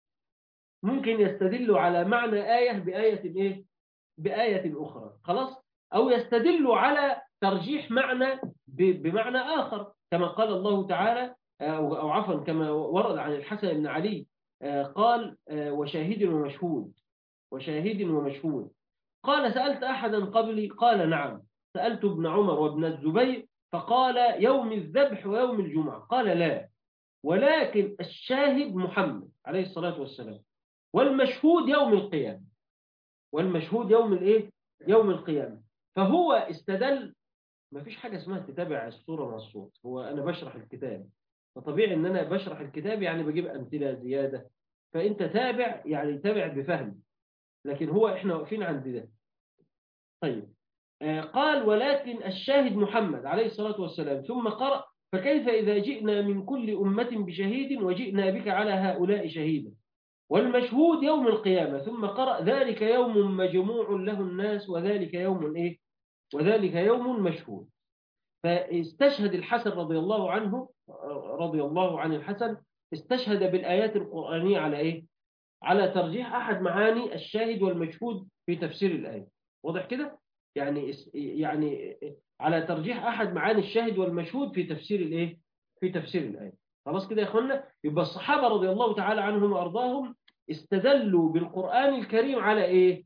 ممكن يستدلوا على معنى آية بآية إيه بآية أخرى خلاص أو يستدلوا على ترجيح معنى بمعنى آخر كما قال الله تعالى أو عفوا كما ورد عن الحسن بن علي قال وشاهد ومشهود وشاهد ومشهود قال سألت أحدا قبلي قال نعم سألت ابن عمر وابن الزبير فقال يوم الذبح ويوم الجمعة قال لا ولكن الشاهد محمد عليه الصلاة والسلام والمشهود يوم القيامة والمشهود يوم الايه يوم القيامة فهو استدل ما فيش حاجة اسمها تتابع الصورة مع الصوت هو أنا بشرح الكتاب فطبيعي ان انا بشرح الكتاب يعني بجيب امثله زياده فانت تابع يعني تابع بفهم لكن هو احنا واقفين عند ده طيب آه قال ولكن الشاهد محمد عليه الصلاه والسلام ثم قرأ فكيف اذا جئنا من كل امه بشهيد وجئنا بك على هؤلاء شهيدا والمشهود يوم القيامه ثم قرأ ذلك يوم مجموع له الناس وذلك يوم ايه وذلك يوم مشهود فاستشهد الحسن رضي الله عنه رضي الله عن الحسن استشهد بالآيات القرآنية على إيه؟ على ترجيح أحد معاني الشاهد والمشهود في تفسير الآية واضح كده؟ يعني يعني على ترجيح أحد معاني الشاهد والمشهود في تفسير الإيه؟ في تفسير الآية خلاص كده يا إخوانا؟ يبقى الصحابة رضي الله تعالى عنهم وأرضاهم استدلوا بالقرآن الكريم على إيه؟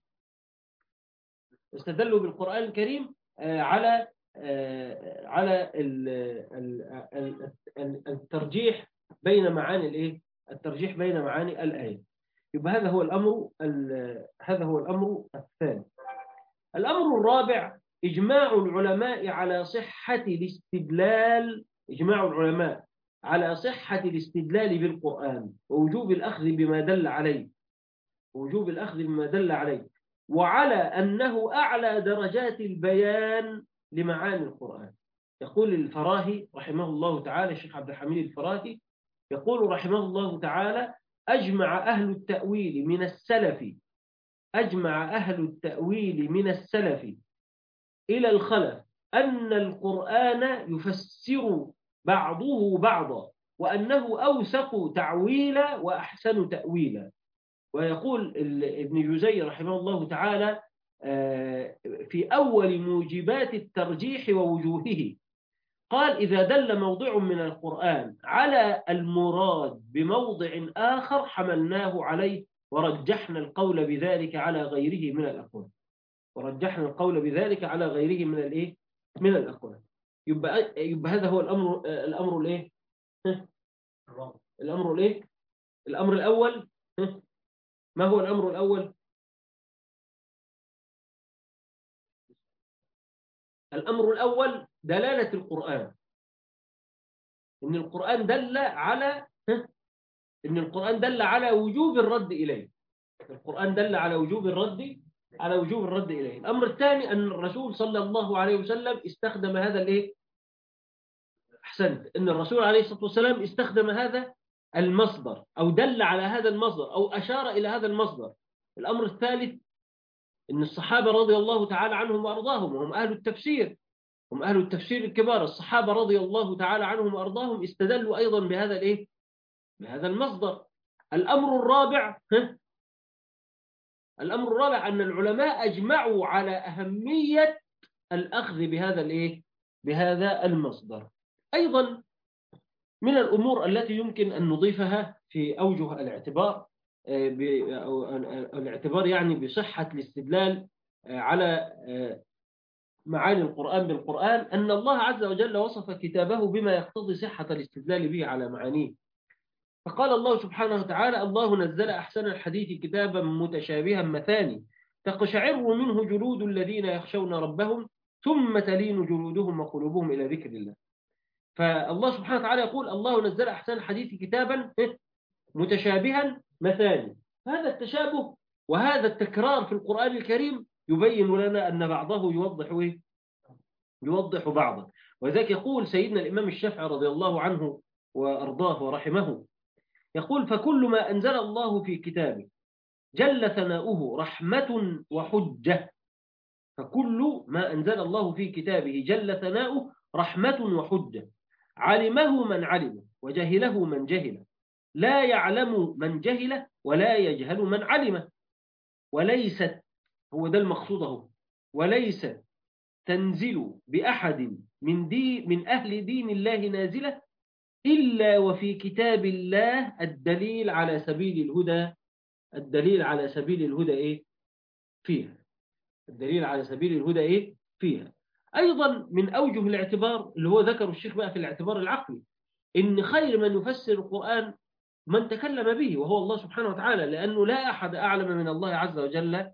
استدلوا بالقرآن الكريم على على الترجيح بين معاني الايه الترجيح بين معاني الايه يبقى هذا هو الامر هذا هو الامر الثاني الامر الرابع اجماع العلماء على صحه الاستدلال اجماع العلماء على صحة الاستدلال بالقرآن ووجوب الأخذ بما دل عليه ووجوب الأخذ بما دل عليه وعلى أنه أعلى درجات البيان لمعاني القرآن يقول الفراهي رحمه الله تعالى الشيخ عبد الحميد الفراهي يقول رحمه الله تعالى أجمع أهل التأويل من السلف أجمع أهل التأويل من السلف إلى الخلف أن القرآن يفسر بعضه بعضا وأنه أوثق تعويلا وأحسن تأويلا ويقول ابن جزي رحمه الله تعالى في أول موجبات الترجيح ووجوهه قال إذا دل موضع من القرآن على المراد بموضع آخر حملناه عليه ورجحنا القول بذلك على غيره من الأقوال ورجحنا القول بذلك على غيره من الايه من الاقوال يبقى يبقى هذا هو الامر الامر الايه الامر الايه الامر الاول ما هو الامر الاول الامر الاول دلاله القران ان القران دل على ان القران دل على وجوب الرد اليه القران دل على وجوب الرد على وجوب الرد إليه الأمر الثاني أن الرسول صلى الله عليه وسلم استخدم هذا الإيه أحسنت أن الرسول عليه الصلاة والسلام استخدم هذا المصدر أو دل على هذا المصدر أو أشار إلى هذا المصدر الأمر الثالث أن الصحابة رضي الله تعالى عنهم وأرضاهم وهم أهل التفسير هم أهل التفسير الكبار الصحابة رضي الله تعالى عنهم وأرضاهم استدلوا أيضا بهذا الإيه بهذا المصدر الأمر الرابع الأمر الرابع أن العلماء أجمعوا على أهمية الأخذ بهذا الإيه؟ بهذا المصدر أيضا من الأمور التي يمكن أن نضيفها في أوجه الاعتبار الاعتبار يعني بصحة الاستدلال على معاني القرآن بالقرآن أن الله عز وجل وصف كتابه بما يقتضي صحة الاستدلال به على معانيه فقال الله سبحانه وتعالى الله نزل أحسن الحديث كتابا متشابها مثاني تقشعر منه جلود الذين يخشون ربهم ثم تلين جلودهم وقلوبهم إلى ذكر الله فالله سبحانه وتعالى يقول الله نزل أحسن الحديث كتابا متشابها مثاني هذا التشابه وهذا التكرار في القرآن الكريم يبين لنا أن بعضه يوضح إيه؟ يوضح بعضا وذلك يقول سيدنا الإمام الشافعي رضي الله عنه وأرضاه ورحمه يقول فكل ما أنزل الله في كتابه جل ثناؤه رحمة وحجة فكل ما أنزل الله في كتابه جل ثناؤه رحمة وحجة علمه من علم وجهله من جهل لا يعلم من جهل ولا يجهل من علم وليست هو ده المقصود اهو وليس تنزل بأحد من دي من أهل دين الله نازلة إلا وفي كتاب الله الدليل على سبيل الهدى الدليل على سبيل الهدى إيه فيها الدليل على سبيل الهدى إيه فيها أيضا من أوجه الاعتبار اللي هو ذكره الشيخ بقى في الاعتبار العقلي إن خير من يفسر القرآن من تكلم به وهو الله سبحانه وتعالى لأنه لا أحد أعلم من الله عز وجل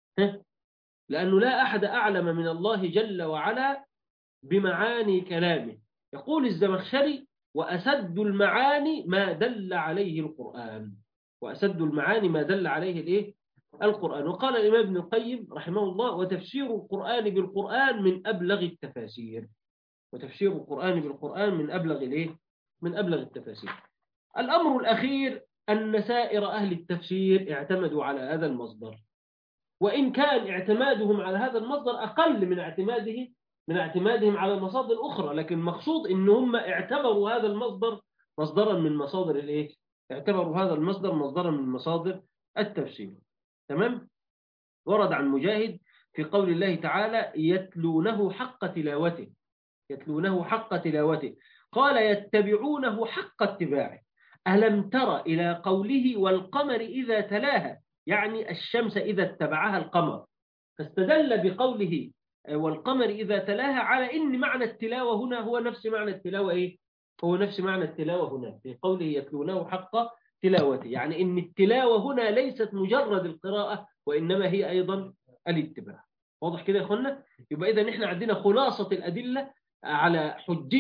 لأنه لا أحد أعلم من الله جل وعلا بمعاني كلامه يقول الزمخشري وأسد المعاني ما دل عليه القرآن وأسد المعاني ما دل عليه الإيه؟ القرآن وقال الإمام ابن القيم رحمه الله وتفسير القرآن بالقرآن من أبلغ التفاسير وتفسير القرآن بالقرآن من أبلغ الإيه؟ من أبلغ التفاسير الأمر الأخير أن سائر أهل التفسير اعتمدوا على هذا المصدر وإن كان اعتمادهم على هذا المصدر أقل من اعتماده من اعتمادهم على المصادر الأخرى لكن مقصود إن هم اعتبروا هذا المصدر مصدرا من مصادر الإيه؟ اعتبروا هذا المصدر مصدرا من مصادر التفسير تمام؟ ورد عن مجاهد في قول الله تعالى يتلونه حق تلاوته يتلونه حق تلاوته قال يتبعونه حق اتباعه ألم تر إلى قوله والقمر إذا تلاها يعني الشمس إذا اتبعها القمر فاستدل بقوله والقمر إذا تلاها على إن معنى التلاوة هنا هو نفس معنى التلاوة إيه؟ هو نفس معنى التلاوة هنا في قوله يتلونه حق تلاوته يعني إن التلاوة هنا ليست مجرد القراءة وإنما هي أيضا الاتباع واضح كده يا أخوانا؟ يبقى إذا نحن عندنا خلاصة الأدلة على حجية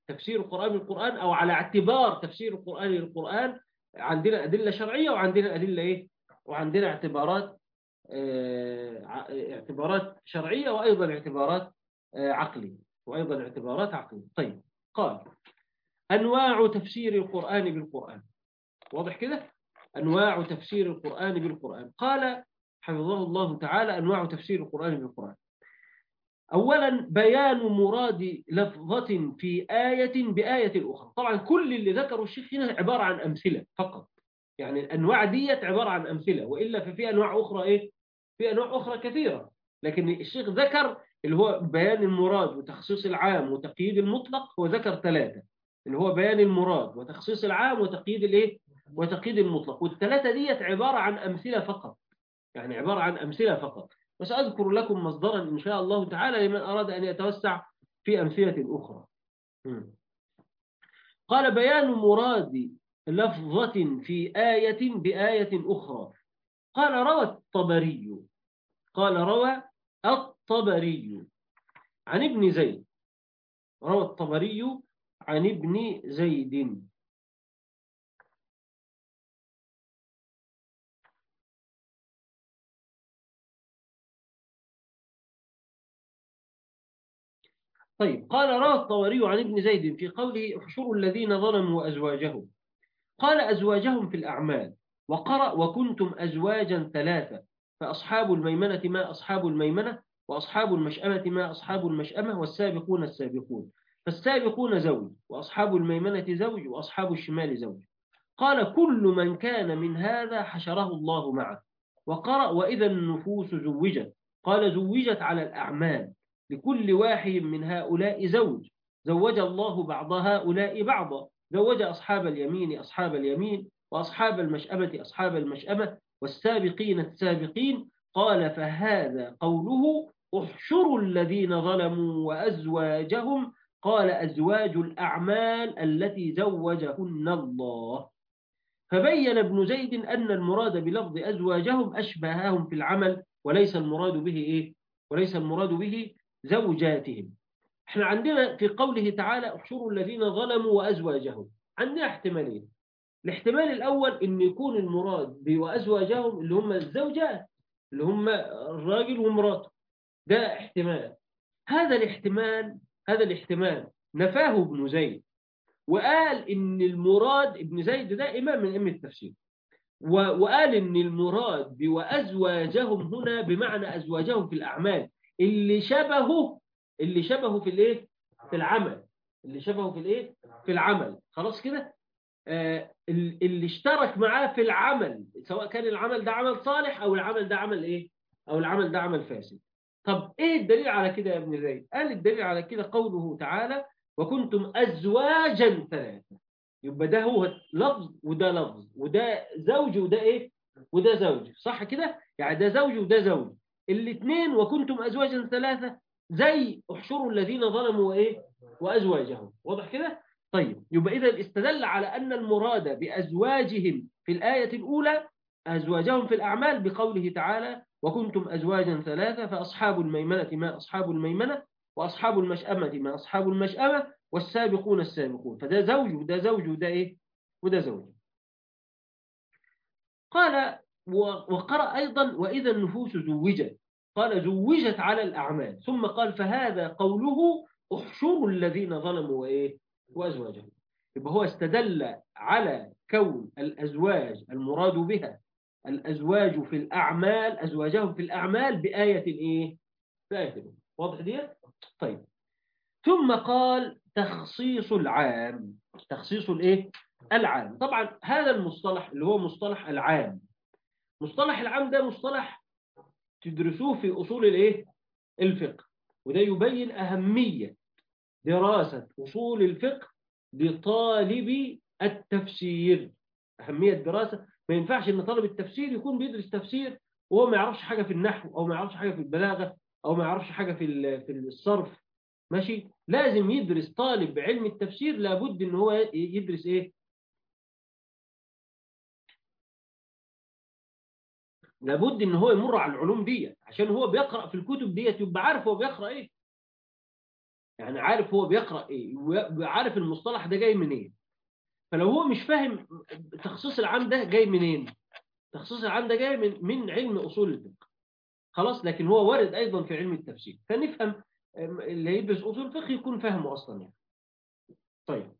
تفسير القرآن بالقرآن أو على اعتبار تفسير القرآن للقرآن عندنا أدلة شرعية وعندنا أدلة إيه وعندنا اعتبارات آه، ع- اعتبارات شرعية وأيضا اعتبارات آه، عقلية وأيضا اعتبارات عقلية طيب قال أنواع تفسير القرآن بالقرآن واضح كده أنواع تفسير القرآن بالقرآن قال حفظه الله تعالى أنواع تفسير القرآن بالقرآن أولا بيان مراد لفظة في آية بآية أخرى طبعا كل اللي ذكره الشيخ هنا عبارة عن أمثلة فقط يعني الأنواع ديت عبارة عن أمثلة وإلا ففي أنواع أخرى إيه في أنواع أخرى كثيرة لكن الشيخ ذكر اللي هو بيان المراد وتخصيص العام وتقييد المطلق هو ذكر ثلاثة اللي هو بيان المراد وتخصيص العام وتقييد الايه وتقييد المطلق والثلاثة ديت عبارة عن أمثلة فقط يعني عبارة عن أمثلة فقط وسأذكر لكم مصدرا إن شاء الله تعالى لمن أراد أن يتوسع في أمثلة أخرى مم. قال بيان مراد لفظة في آية بآية أخرى قال روى الطبري قال روى الطبري عن ابن زيد روى الطبري عن ابن زيد طيب قال روى الطبري عن ابن زيد في قوله احشروا الذين ظلموا أزواجهم قال أزواجهم في الأعمال وقرأ وكنتم أزواجا ثلاثة فأصحاب الميمنة ما أصحاب الميمنة وأصحاب المشأمة ما أصحاب المشأمة والسابقون السابقون فالسابقون زوج وأصحاب الميمنة زوج وأصحاب الشمال زوج قال كل من كان من هذا حشره الله معه وقرأ وإذا النفوس زوجت قال زوجت على الأعمال لكل واحد من هؤلاء زوج زوج الله بعض هؤلاء بعضا زوج أصحاب اليمين أصحاب اليمين وأصحاب المشأمة أصحاب المشأمة والسابقين السابقين قال فهذا قوله احشروا الذين ظلموا وأزواجهم قال أزواج الأعمال التي زوجهن الله فبين ابن زيد أن المراد بلفظ أزواجهم أشبههم في العمل وليس المراد به إيه؟ وليس المراد به زوجاتهم احنا عندنا في قوله تعالى احشروا الذين ظلموا وأزواجهم عندنا احتمالين الاحتمال الأول أن يكون المراد بوأزواجهم اللي هم الزوجات اللي هم الراجل ومراته ده احتمال هذا الاحتمال هذا الاحتمال نفاه ابن زيد وقال ان المراد ابن زيد ده امام من ائمه التفسير وقال ان المراد بوازواجهم هنا بمعنى ازواجهم في الاعمال اللي شبهه اللي شبهه في الايه في العمل اللي شبهه في الايه في العمل خلاص كده آه اللي اشترك معاه في العمل سواء كان العمل ده عمل صالح او العمل ده عمل ايه او العمل ده عمل فاسد طب ايه الدليل على كده يا ابن زيد قال الدليل على كده قوله تعالى وكنتم ازواجا ثلاثه يبقى ده هو لفظ وده لفظ وده زوج وده ايه وده زوج صح كده يعني ده زوج وده زوج الاثنين وكنتم ازواجا ثلاثه زي احشروا الذين ظلموا وايه وازواجهم واضح كده طيب يبقى اذا استدل على ان المراد بازواجهم في الايه الاولى ازواجهم في الاعمال بقوله تعالى وكنتم ازواجا ثلاثه فاصحاب الميمنه ما اصحاب الميمنه واصحاب المشأمه ما اصحاب المشأمه والسابقون السابقون فده زوج وده زوج وده ايه وده زوج قال وقرأ أيضا وإذا النفوس زوجت قال زوجت على الأعمال ثم قال فهذا قوله احشروا الذين ظلموا وإيه وأزواجهم يبقى هو استدل على كون الأزواج المراد بها الأزواج في الأعمال أزواجهم في الأعمال بآية إيه بآية واضح دي طيب ثم قال تخصيص العام تخصيص الايه العام طبعا هذا المصطلح اللي هو مصطلح العام مصطلح العام ده مصطلح تدرسوه في اصول الايه الفقه وده يبين اهميه دراسه اصول الفقه لطالب التفسير اهميه دراسه ما ينفعش ان طالب التفسير يكون بيدرس تفسير وهو ما يعرفش حاجه في النحو او ما يعرفش حاجه في البلاغه او ما يعرفش حاجه في في الصرف ماشي لازم يدرس طالب علم التفسير لابد ان هو يدرس ايه لابد ان هو يمر على العلوم دي عشان هو بيقرأ في الكتب ديت يبقى عارف هو بيقرأ ايه يعني عارف هو بيقرأ ايه وعارف المصطلح ده جاي منين فلو هو مش فاهم تخصيص العام ده جاي منين تخصيص العام ده جاي من من علم اصول الفقه خلاص لكن هو وارد ايضا في علم التفسير فنفهم اللي يدرس اصول الفقه يكون فاهمه اصلا يعني طيب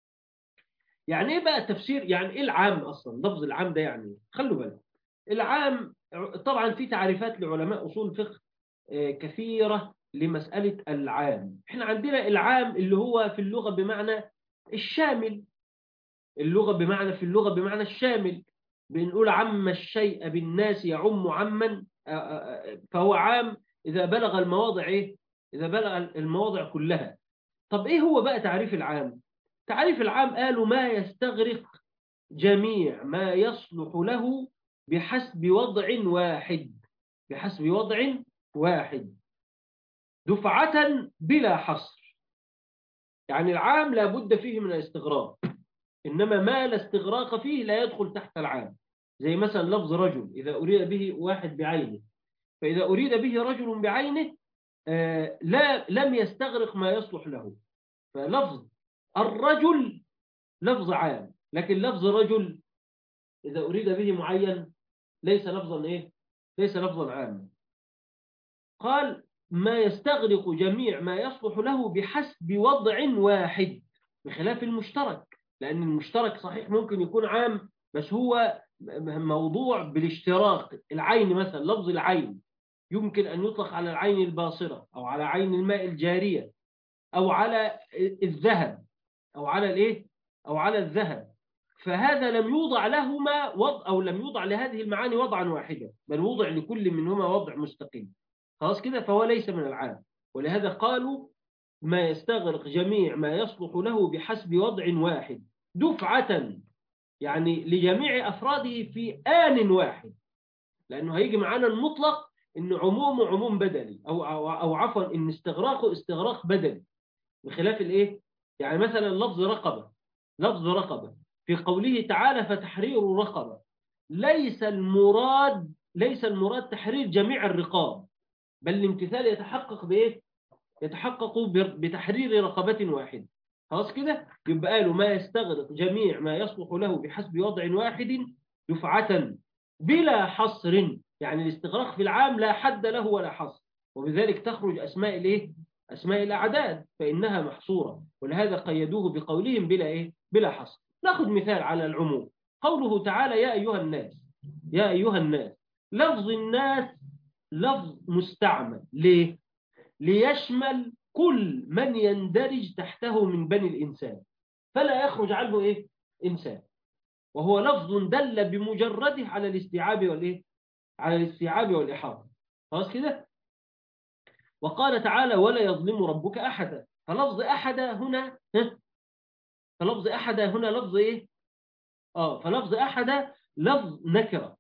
يعني ايه بقى التفسير يعني ايه العام اصلا لفظ العام ده يعني إيه؟ خلوا بالك العام طبعا في تعريفات لعلماء اصول الفقه كثيره لمساله العام احنا عندنا العام اللي هو في اللغه بمعنى الشامل اللغه بمعنى في اللغه بمعنى الشامل بنقول عم الشيء بالناس يعم عما فهو عام اذا بلغ المواضع ايه اذا بلغ المواضع كلها طب ايه هو بقى تعريف العام تعريف العام قالوا ما يستغرق جميع ما يصلح له بحسب وضع واحد بحسب وضع واحد دفعة بلا حصر يعني العام لا بد فيه من الاستغراق إنما ما لا استغراق فيه لا يدخل تحت العام زي مثلا لفظ رجل إذا أريد به واحد بعينه فإذا أريد به رجل بعينه آه لا لم يستغرق ما يصلح له فلفظ الرجل لفظ عام لكن لفظ رجل إذا أريد به معين ليس لفظا إيه ليس لفظا عاما قال ما يستغرق جميع ما يصلح له بحسب وضع واحد بخلاف المشترك لأن المشترك صحيح ممكن يكون عام بس هو موضوع بالاشتراك العين مثلا لفظ العين يمكن أن يطلق على العين الباصرة أو على عين الماء الجارية أو على الذهب أو على الإيه أو على الذهب فهذا لم يوضع لهما وضع أو لم يوضع لهذه المعاني وضعا واحدا بل وضع لكل منهما وضع مستقل خلاص كده فهو ليس من العام ولهذا قالوا ما يستغرق جميع ما يصلح له بحسب وضع واحد دفعة يعني لجميع أفراده في آن واحد لأنه هيجي معانا المطلق إن عمومه عموم بدلي أو, أو, أو عفوا إن استغراقه استغراق بدلي بخلاف الإيه؟ يعني مثلا لفظ رقبة لفظ رقبة في قوله تعالى فتحرير رقبة ليس المراد ليس المراد تحرير جميع الرقاب بل الامتثال يتحقق بإيه؟ يتحقق بتحرير رقبة واحدة خلاص كده يبقى قالوا ما يستغرق جميع ما يصلح له بحسب وضع واحد دفعة بلا حصر يعني الاستغراق في العام لا حد له ولا حصر وبذلك تخرج أسماء الايه أسماء الأعداد فإنها محصورة ولهذا قيدوه بقولهم بلا إيه بلا حصر ناخذ مثال على العموم قوله تعالى يا أيها الناس يا أيها الناس لفظ الناس لفظ مستعمل ليه ليشمل كل من يندرج تحته من بني الإنسان فلا يخرج عنه إيه إنسان وهو لفظ دل بمجرده على الاستيعاب والإيه على الاستيعاب والإحاطة خلاص كده وقال تعالى ولا يظلم ربك أحدا فلفظ أحد هنا ها؟ فلفظ أحد هنا لفظ إيه آه فلفظ أحد لفظ نكرة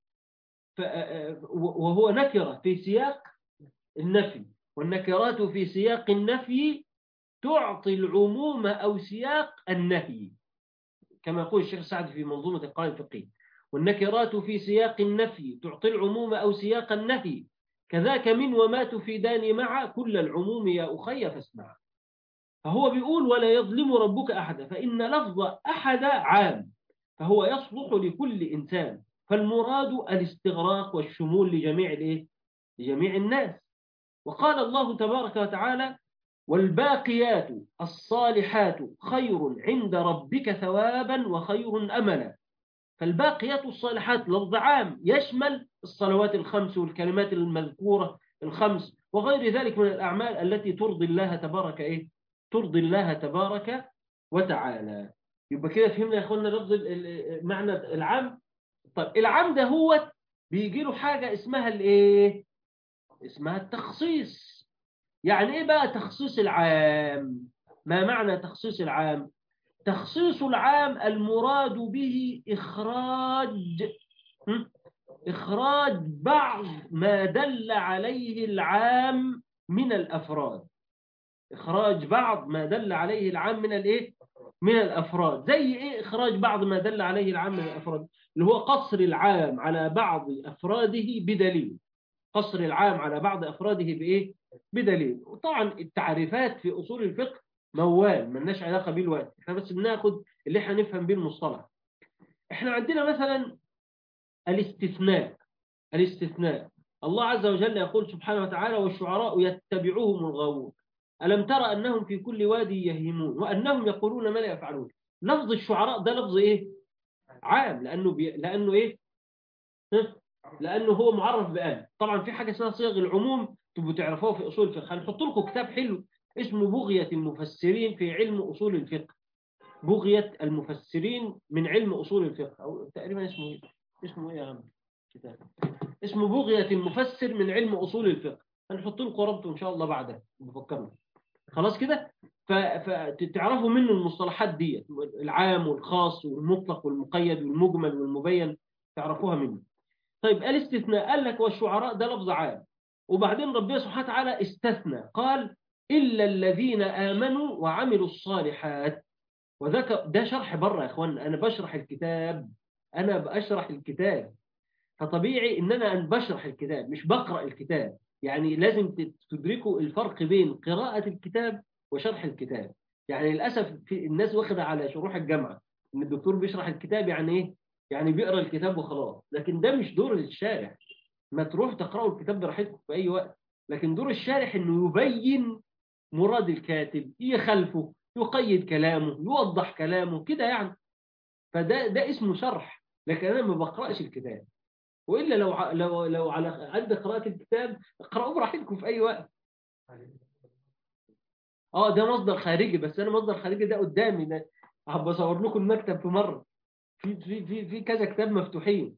وهو نكرة في سياق النفي والنكرات في سياق النفي تعطي العموم أو سياق النهي كما يقول الشيخ سعد في منظومة القائم الفقهي والنكرات في سياق النفي تعطي العموم أو سياق النهي كذاك من وما تفيدان مع كل العموم يا أخي فاسمع فهو بيقول ولا يظلم ربك أحدا فإن لفظ أحد عام فهو يصلح لكل إنسان فالمراد الاستغراق والشمول لجميع الإيه؟ لجميع الناس وقال الله تبارك وتعالى والباقيات الصالحات خير عند ربك ثوابا وخير أملا فالباقيات الصالحات لفظ عام يشمل الصلوات الخمس والكلمات المذكورة الخمس وغير ذلك من الأعمال التي ترضي الله تبارك إيه؟ ترضي الله تبارك وتعالى يبقى كده فهمنا يا أخوانا لفظ معنى العام طيب العام ده هو بيجي له حاجة اسمها الايه اسمها التخصيص يعني ايه بقى تخصيص العام ما معنى تخصيص العام تخصيص العام المراد به إخراج إخراج بعض ما دل عليه العام من الأفراد إخراج بعض ما دل عليه العام من الإيه؟ من الأفراد زي إيه إخراج بعض ما دل عليه العام من الأفراد اللي هو قصر العام على بعض أفراده بدليل قصر العام على بعض أفراده بإيه؟ بدليل وطبعا التعريفات في أصول الفقه موال ملناش علاقة بيه الوقت احنا بس بناخد اللي احنا نفهم بيه المصطلح احنا عندنا مثلا الاستثناء الاستثناء الله عز وجل يقول سبحانه وتعالى والشعراء يتبعوهم الغاوون ألم ترى أنهم في كل وادي يهيمون وأنهم يقولون ما لا يفعلون لفظ الشعراء ده لفظ إيه عام لأنه بي... لأنه إيه لأنه هو معرف بآل طبعا في حاجة اسمها صيغ العموم تبقوا تعرفوها في أصول الفقه هنحط لكم كتاب حلو اسمه بغية المفسرين في علم أصول الفقه بغية المفسرين من علم أصول الفقه أو تقريبا اسمه إيه اسمه إيه يا عم كتاب اسمه بغية المفسر من علم أصول الفقه هنحط لكم ربطه إن شاء الله بعدها بفكرنا خلاص كده فتعرفوا منه المصطلحات دي العام والخاص والمطلق والمقيد والمجمل والمبين تعرفوها منه طيب الاستثناء قال لك والشعراء ده لفظ عام وبعدين ربنا سبحانه وتعالى استثنى قال إلا الذين آمنوا وعملوا الصالحات وذاك ده شرح بره يا اخوان انا بشرح الكتاب انا بشرح الكتاب فطبيعي ان انا بشرح الكتاب مش بقرا الكتاب يعني لازم تدركوا الفرق بين قراءة الكتاب وشرح الكتاب يعني للأسف في الناس واخدة على شروح الجامعة إن الدكتور بيشرح الكتاب يعني إيه؟ يعني بيقرأ الكتاب وخلاص لكن ده مش دور الشارح ما تروح تقرأوا الكتاب براحتكم في أي وقت لكن دور الشارح إنه يبين مراد الكاتب يخلفه يقيد كلامه يوضح كلامه كده يعني فده ده اسمه شرح لكن أنا ما بقرأش الكتاب والا لو لو لو على قد قراءه الكتاب اقرأوه براحتكم في اي وقت اه ده مصدر خارجي بس انا مصدر خارجي ده قدامي ده هبقى اصور لكم المكتب في مره في في في في كذا كتاب مفتوحين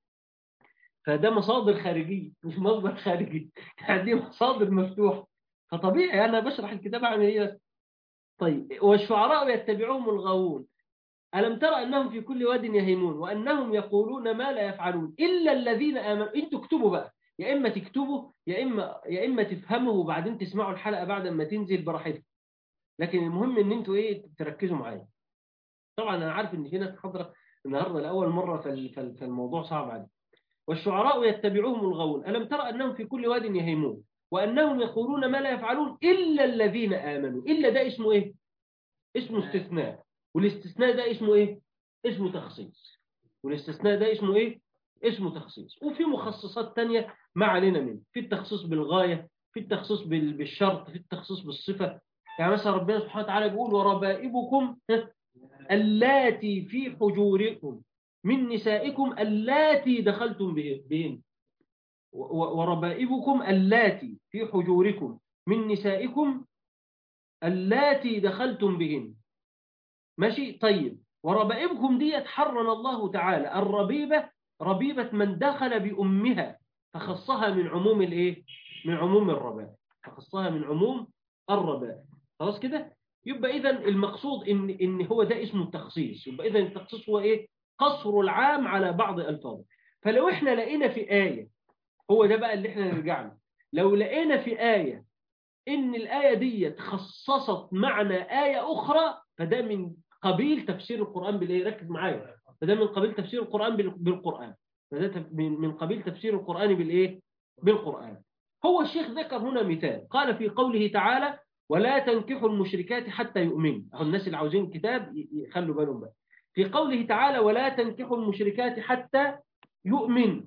فده مصادر خارجيه مش مصدر خارجي يعني دي مصادر مفتوحه فطبيعي انا بشرح الكتاب عن ايه طيب والشعراء يتبعوهم الغاوون ألم ترى أنهم في كل واد يهيمون وأنهم يقولون ما لا يفعلون إلا الذين آمنوا أنتوا اكتبوا بقى يا إما تكتبوا يا إما يا إما تفهموا وبعدين تسمعوا الحلقة بعد ما تنزل براحتكم لكن المهم إن أنتوا إيه تركزوا معايا طبعا أنا عارف إن في ناس حاضرة النهاردة لأول مرة فالموضوع صعب عليهم والشعراء يتبعوهم الغاوون ألم ترى أنهم في كل واد يهيمون وأنهم يقولون ما لا يفعلون إلا الذين آمنوا إلا ده اسمه إيه اسمه استثناء والاستثناء ده اسمه ايه اسمه تخصيص والاستثناء ده اسمه ايه اسمه تخصيص وفي مخصصات تانية ما علينا منه في التخصيص بالغاية في التخصيص بالشرط في التخصيص بالصفة يعني مثلا ربنا سبحانه وتعالى بيقول وربائبكم اللاتي في حجوركم من نسائكم اللاتي دخلتم بهن وربائبكم اللاتي في حجوركم من نسائكم اللاتي دخلتم بهن ماشي طيب وربائبكم ديت حرم الله تعالى الربيبة ربيبة من دخل بأمها فخصها من عموم الايه من عموم الرباء فخصها من عموم الرباء خلاص كده يبقى اذا المقصود ان ان هو ده اسمه التخصيص يبقى اذا التخصيص هو ايه قصر العام على بعض الفاظه فلو احنا لقينا في آية هو ده بقى اللي احنا نرجع له لو لقينا في آية ان الآية دي خصصت معنى آية أخرى فده من قبيل تفسير القرآن بالإيه ركز معايا فده من قبيل تفسير القرآن بالقرآن فده من قبيل تفسير القرآن بالإيه بالقرآن هو الشيخ ذكر هنا مثال قال في قوله تعالى ولا تنكحوا المشركات حتى يؤمنوا أهو الناس اللي عاوزين كتاب يخلوا بالهم بقى في قوله تعالى ولا تنكحوا المشركات حتى يؤمن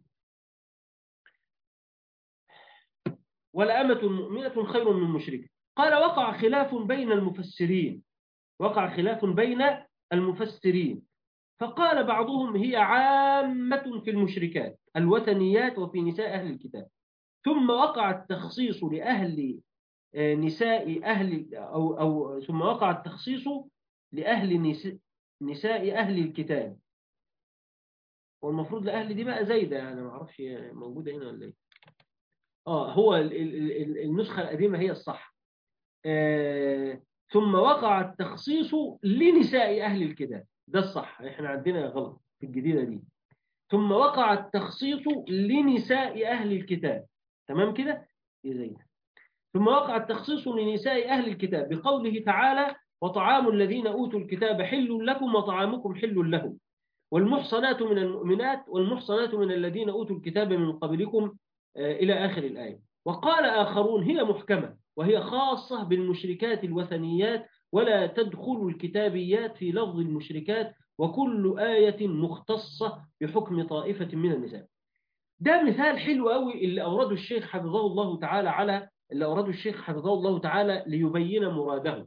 ولأمة مؤمنة خير من مشركة قال وقع خلاف بين المفسرين وقع خلاف بين المفسرين فقال بعضهم هي عامة في المشركات الوثنيات وفي نساء أهل الكتاب ثم وقع التخصيص لأهل نساء أهل أو, أو ثم وقع التخصيص لأهل نساء أهل الكتاب والمفروض لأهل دي بقى زايدة يعني ما أعرفش موجودة هنا ولا إيه آه هو النسخة القديمة هي الصح آه ثم وقع التخصيص لنساء أهل الكتاب ده الصح احنا عندنا غلط في الجديدة دي ثم وقع التخصيص لنساء أهل الكتاب تمام كده زي ثم وقع التخصيص لنساء أهل الكتاب بقوله تعالى وطعام الذين أوتوا الكتاب حل لكم وطعامكم حل لهم والمحصنات من المؤمنات والمحصنات من الذين أوتوا الكتاب من قبلكم إلى آخر الآية وقال آخرون هي محكمة وهي خاصة بالمشركات الوثنيات ولا تدخل الكتابيات في لفظ المشركات وكل آية مختصة بحكم طائفة من النساء ده مثال حلو قوي اللي أورده الشيخ حفظه الله تعالى على اللي أورده الشيخ حفظه الله تعالى ليبين مراده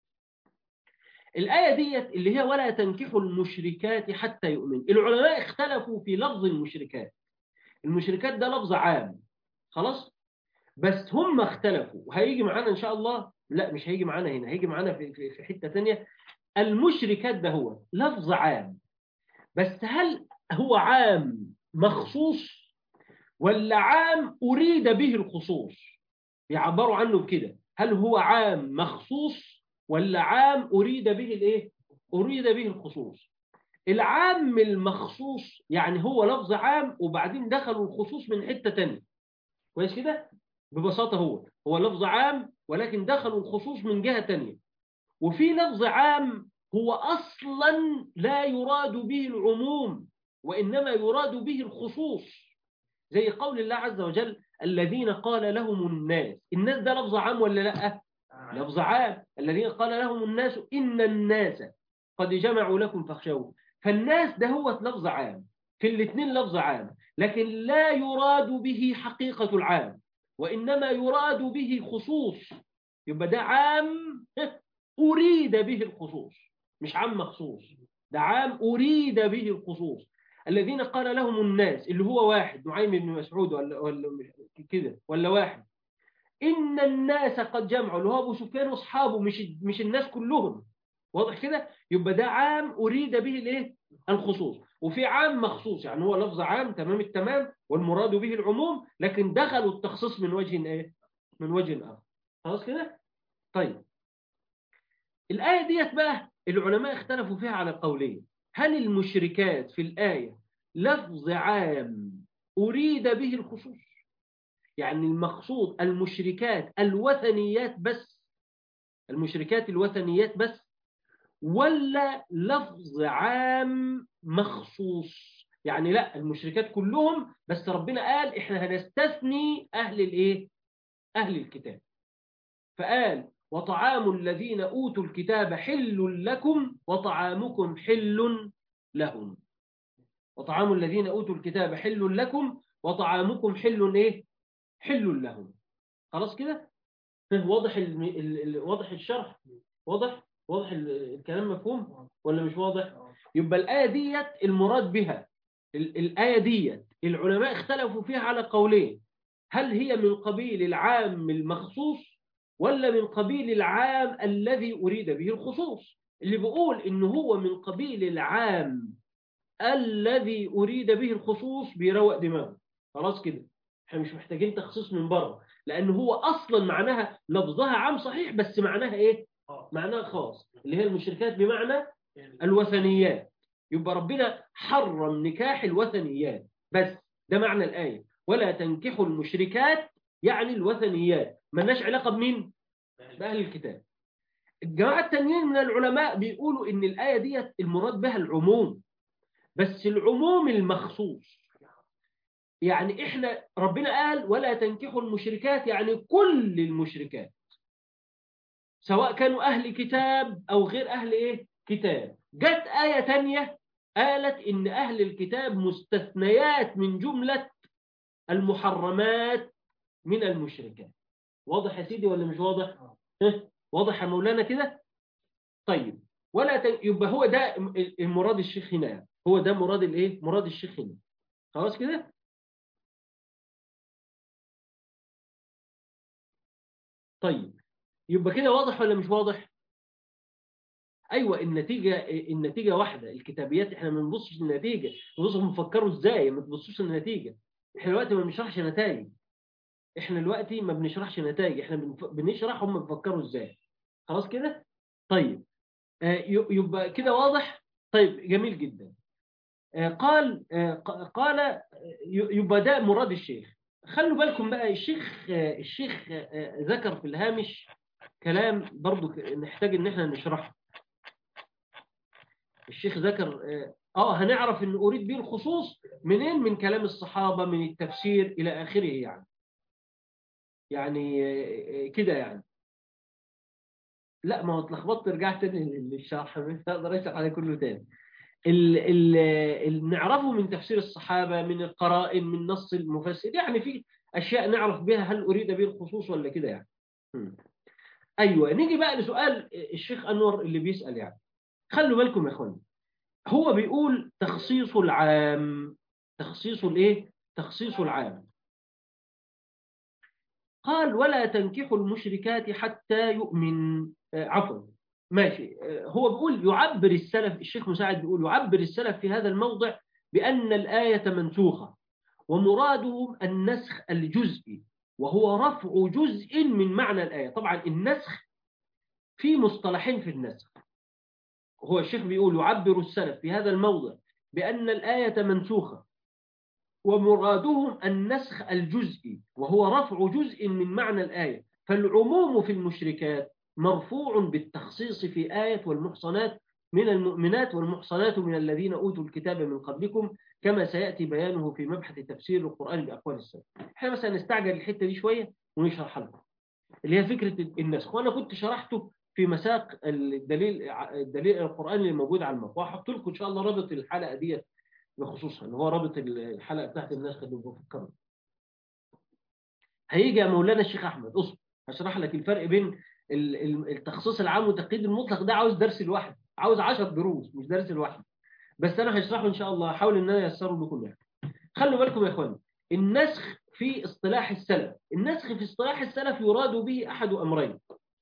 الآية ديت اللي هي ولا تنكحوا المشركات حتى يؤمنوا العلماء اختلفوا في لفظ المشركات المشركات ده لفظ عام خلاص بس هم اختلفوا وهيجي معانا إن شاء الله لا مش هيجي معانا هنا هيجي معانا في, في, في حتة تانية المشركات ده هو لفظ عام بس هل هو عام مخصوص ولا عام أريد به الخصوص بيعبروا عنه بكده هل هو عام مخصوص ولا عام أريد به الإيه؟ أريد به الخصوص العام المخصوص يعني هو لفظ عام وبعدين دخلوا الخصوص من حتة تانية كويس كده ببساطة هو هو لفظ عام ولكن دخلوا الخصوص من جهة تانية وفي لفظ عام هو أصلا لا يراد به العموم وإنما يراد به الخصوص زي قول الله عز وجل الذين قال لهم الناس الناس ده لفظ عام ولا لا لفظ عام الذين قال لهم الناس إن الناس قد جمعوا لكم فاخشوه فالناس ده هو لفظ عام في الاثنين لفظ عام لكن لا يراد به حقيقة العام وإنما يراد به خصوص يبقى ده عام أريد به الخصوص مش عام مخصوص ده عام أريد به الخصوص الذين قال لهم الناس اللي هو واحد نعيم بن مسعود ولا, ولا كده ولا واحد إن الناس قد جمعوا اللي هو أبو سفيان وأصحابه مش مش الناس كلهم واضح كده يبقى ده عام أريد به الايه الخصوص وفي عام مخصوص يعني هو لفظ عام تمام التمام والمراد به العموم لكن دخلوا التخصيص من وجه ايه من وجه آخر خلاص كده طيب الآية ديت بقى العلماء اختلفوا فيها على قولين هل المشركات في الآية لفظ عام أريد به الخصوص يعني المقصود المشركات الوثنيات بس المشركات الوثنيات بس ولا لفظ عام مخصوص يعني لا المشركات كلهم بس ربنا قال احنا هنستثني أهل الايه أهل الكتاب فقال وطعام الذين أوتوا الكتاب حل لكم وطعامكم حل لهم وطعام الذين أوتوا الكتاب حل لكم وطعامكم حل إيه؟ حل لهم خلاص كده واضح ال... ال... واضح الشرح واضح واضح الكلام مفهوم ولا مش واضح يبقى الآية ديت المراد بها ال... الآية ديت العلماء اختلفوا فيها على قولين هل هي من قبيل العام المخصوص ولا من قبيل العام الذي أريد به الخصوص اللي بيقول إن هو من قبيل العام الذي أريد به الخصوص بيروق دماغه خلاص كده احنا مش محتاجين تخصيص من بره لأن هو أصلا معناها لفظها عام صحيح بس معناها إيه معناها خاص اللي هي المشركات بمعنى الوثنيات يبقى ربنا حرم نكاح الوثنيات بس ده معنى الآية ولا تنكحوا المشركات يعني الوثنيات ملناش علاقة بمين بأهل الكتاب الجماعة التانيين من العلماء بيقولوا إن الآية ديت المراد بها العموم بس العموم المخصوص يعني إحنا ربنا قال ولا تنكحوا المشركات يعني كل المشركات سواء كانوا أهل كتاب أو غير أهل إيه كتاب جت آية تانية قالت إن أهل الكتاب مستثنيات من جملة المحرمات من المشركات واضح يا سيدي ولا مش واضح واضح يا مولانا كده طيب ولا ت... يبقى هو ده المراد الشيخ هنا هو ده مراد الايه مراد الشيخ هنا خلاص كده طيب يبقى كده واضح ولا مش واضح ايوه النتيجه النتيجه واحده الكتابيات احنا ما بنبصش النتيجه بنبص بنفكروا ازاي ما تبصوش النتيجه احنا دلوقتي ما بنشرحش نتائج احنا دلوقتي ما بنشرحش نتائج احنا بنشرح هم بيفكروا ازاي خلاص كده طيب آه يبقى كده واضح طيب جميل جدا آه قال آه قال يبقى ده مراد الشيخ خلوا بالكم بقى الشيخ الشيخ ذكر في الهامش كلام برضو نحتاج ان احنا نشرحه الشيخ ذكر اه هنعرف ان اريد به الخصوص منين من كلام الصحابه من التفسير الى اخره يعني يعني آه، كده يعني لا ما هو اتلخبطت رجعت تاني للشرح مش هقدر اشرح عليه كله تاني ال ال ال نعرفه من تفسير الصحابه من القرائن من نص المفسر يعني في اشياء نعرف بها هل اريد به الخصوص ولا كده يعني م. ايوه نيجي بقى لسؤال الشيخ انور اللي بيسال يعني خلوا بالكم يا اخواني هو بيقول تخصيص العام تخصيص الايه تخصيص العام قال ولا تنكحوا المشركات حتى يؤمن آه، عفوا ماشي آه، هو بيقول يعبر السلف الشيخ مساعد بيقول يعبر السلف في هذا الموضع بأن الآية منسوخة ومرادهم النسخ الجزئي وهو رفع جزء من معنى الآية طبعا النسخ في مصطلحين في النسخ هو الشيخ بيقول يعبر السلف في هذا الموضع بأن الآية منسوخة ومرادهم النسخ الجزئي وهو رفع جزء من معنى الآية فالعموم في المشركات مرفوع بالتخصيص في آية والمحصنات من المؤمنات والمحصنات من الذين أوتوا الكتاب من قبلكم كما سيأتي بيانه في مبحث تفسير القرآن بأقوال السلف احنا مثلا نستعجل الحتة دي شوية ونشرحها لكم اللي هي فكرة النسخ وأنا كنت شرحته في مساق الدليل الدليل القرآني اللي موجود على الموقع هحط لكم إن شاء الله رابط الحلقة ديت بخصوصها اللي هو رابط الحلقة بتاعت النسخ اللي بفكرنا هيجي يا مولانا الشيخ أحمد اصبر هشرح لك الفرق بين التخصيص العام والتقييد المطلق ده عاوز درس لوحده عاوز 10 دروس مش درس لوحده بس انا هشرحه ان شاء الله هحاول ان انا ايسره لكم يعني خلوا بالكم يا اخواني النسخ في اصطلاح السلف النسخ في اصطلاح السلف يراد به احد امرين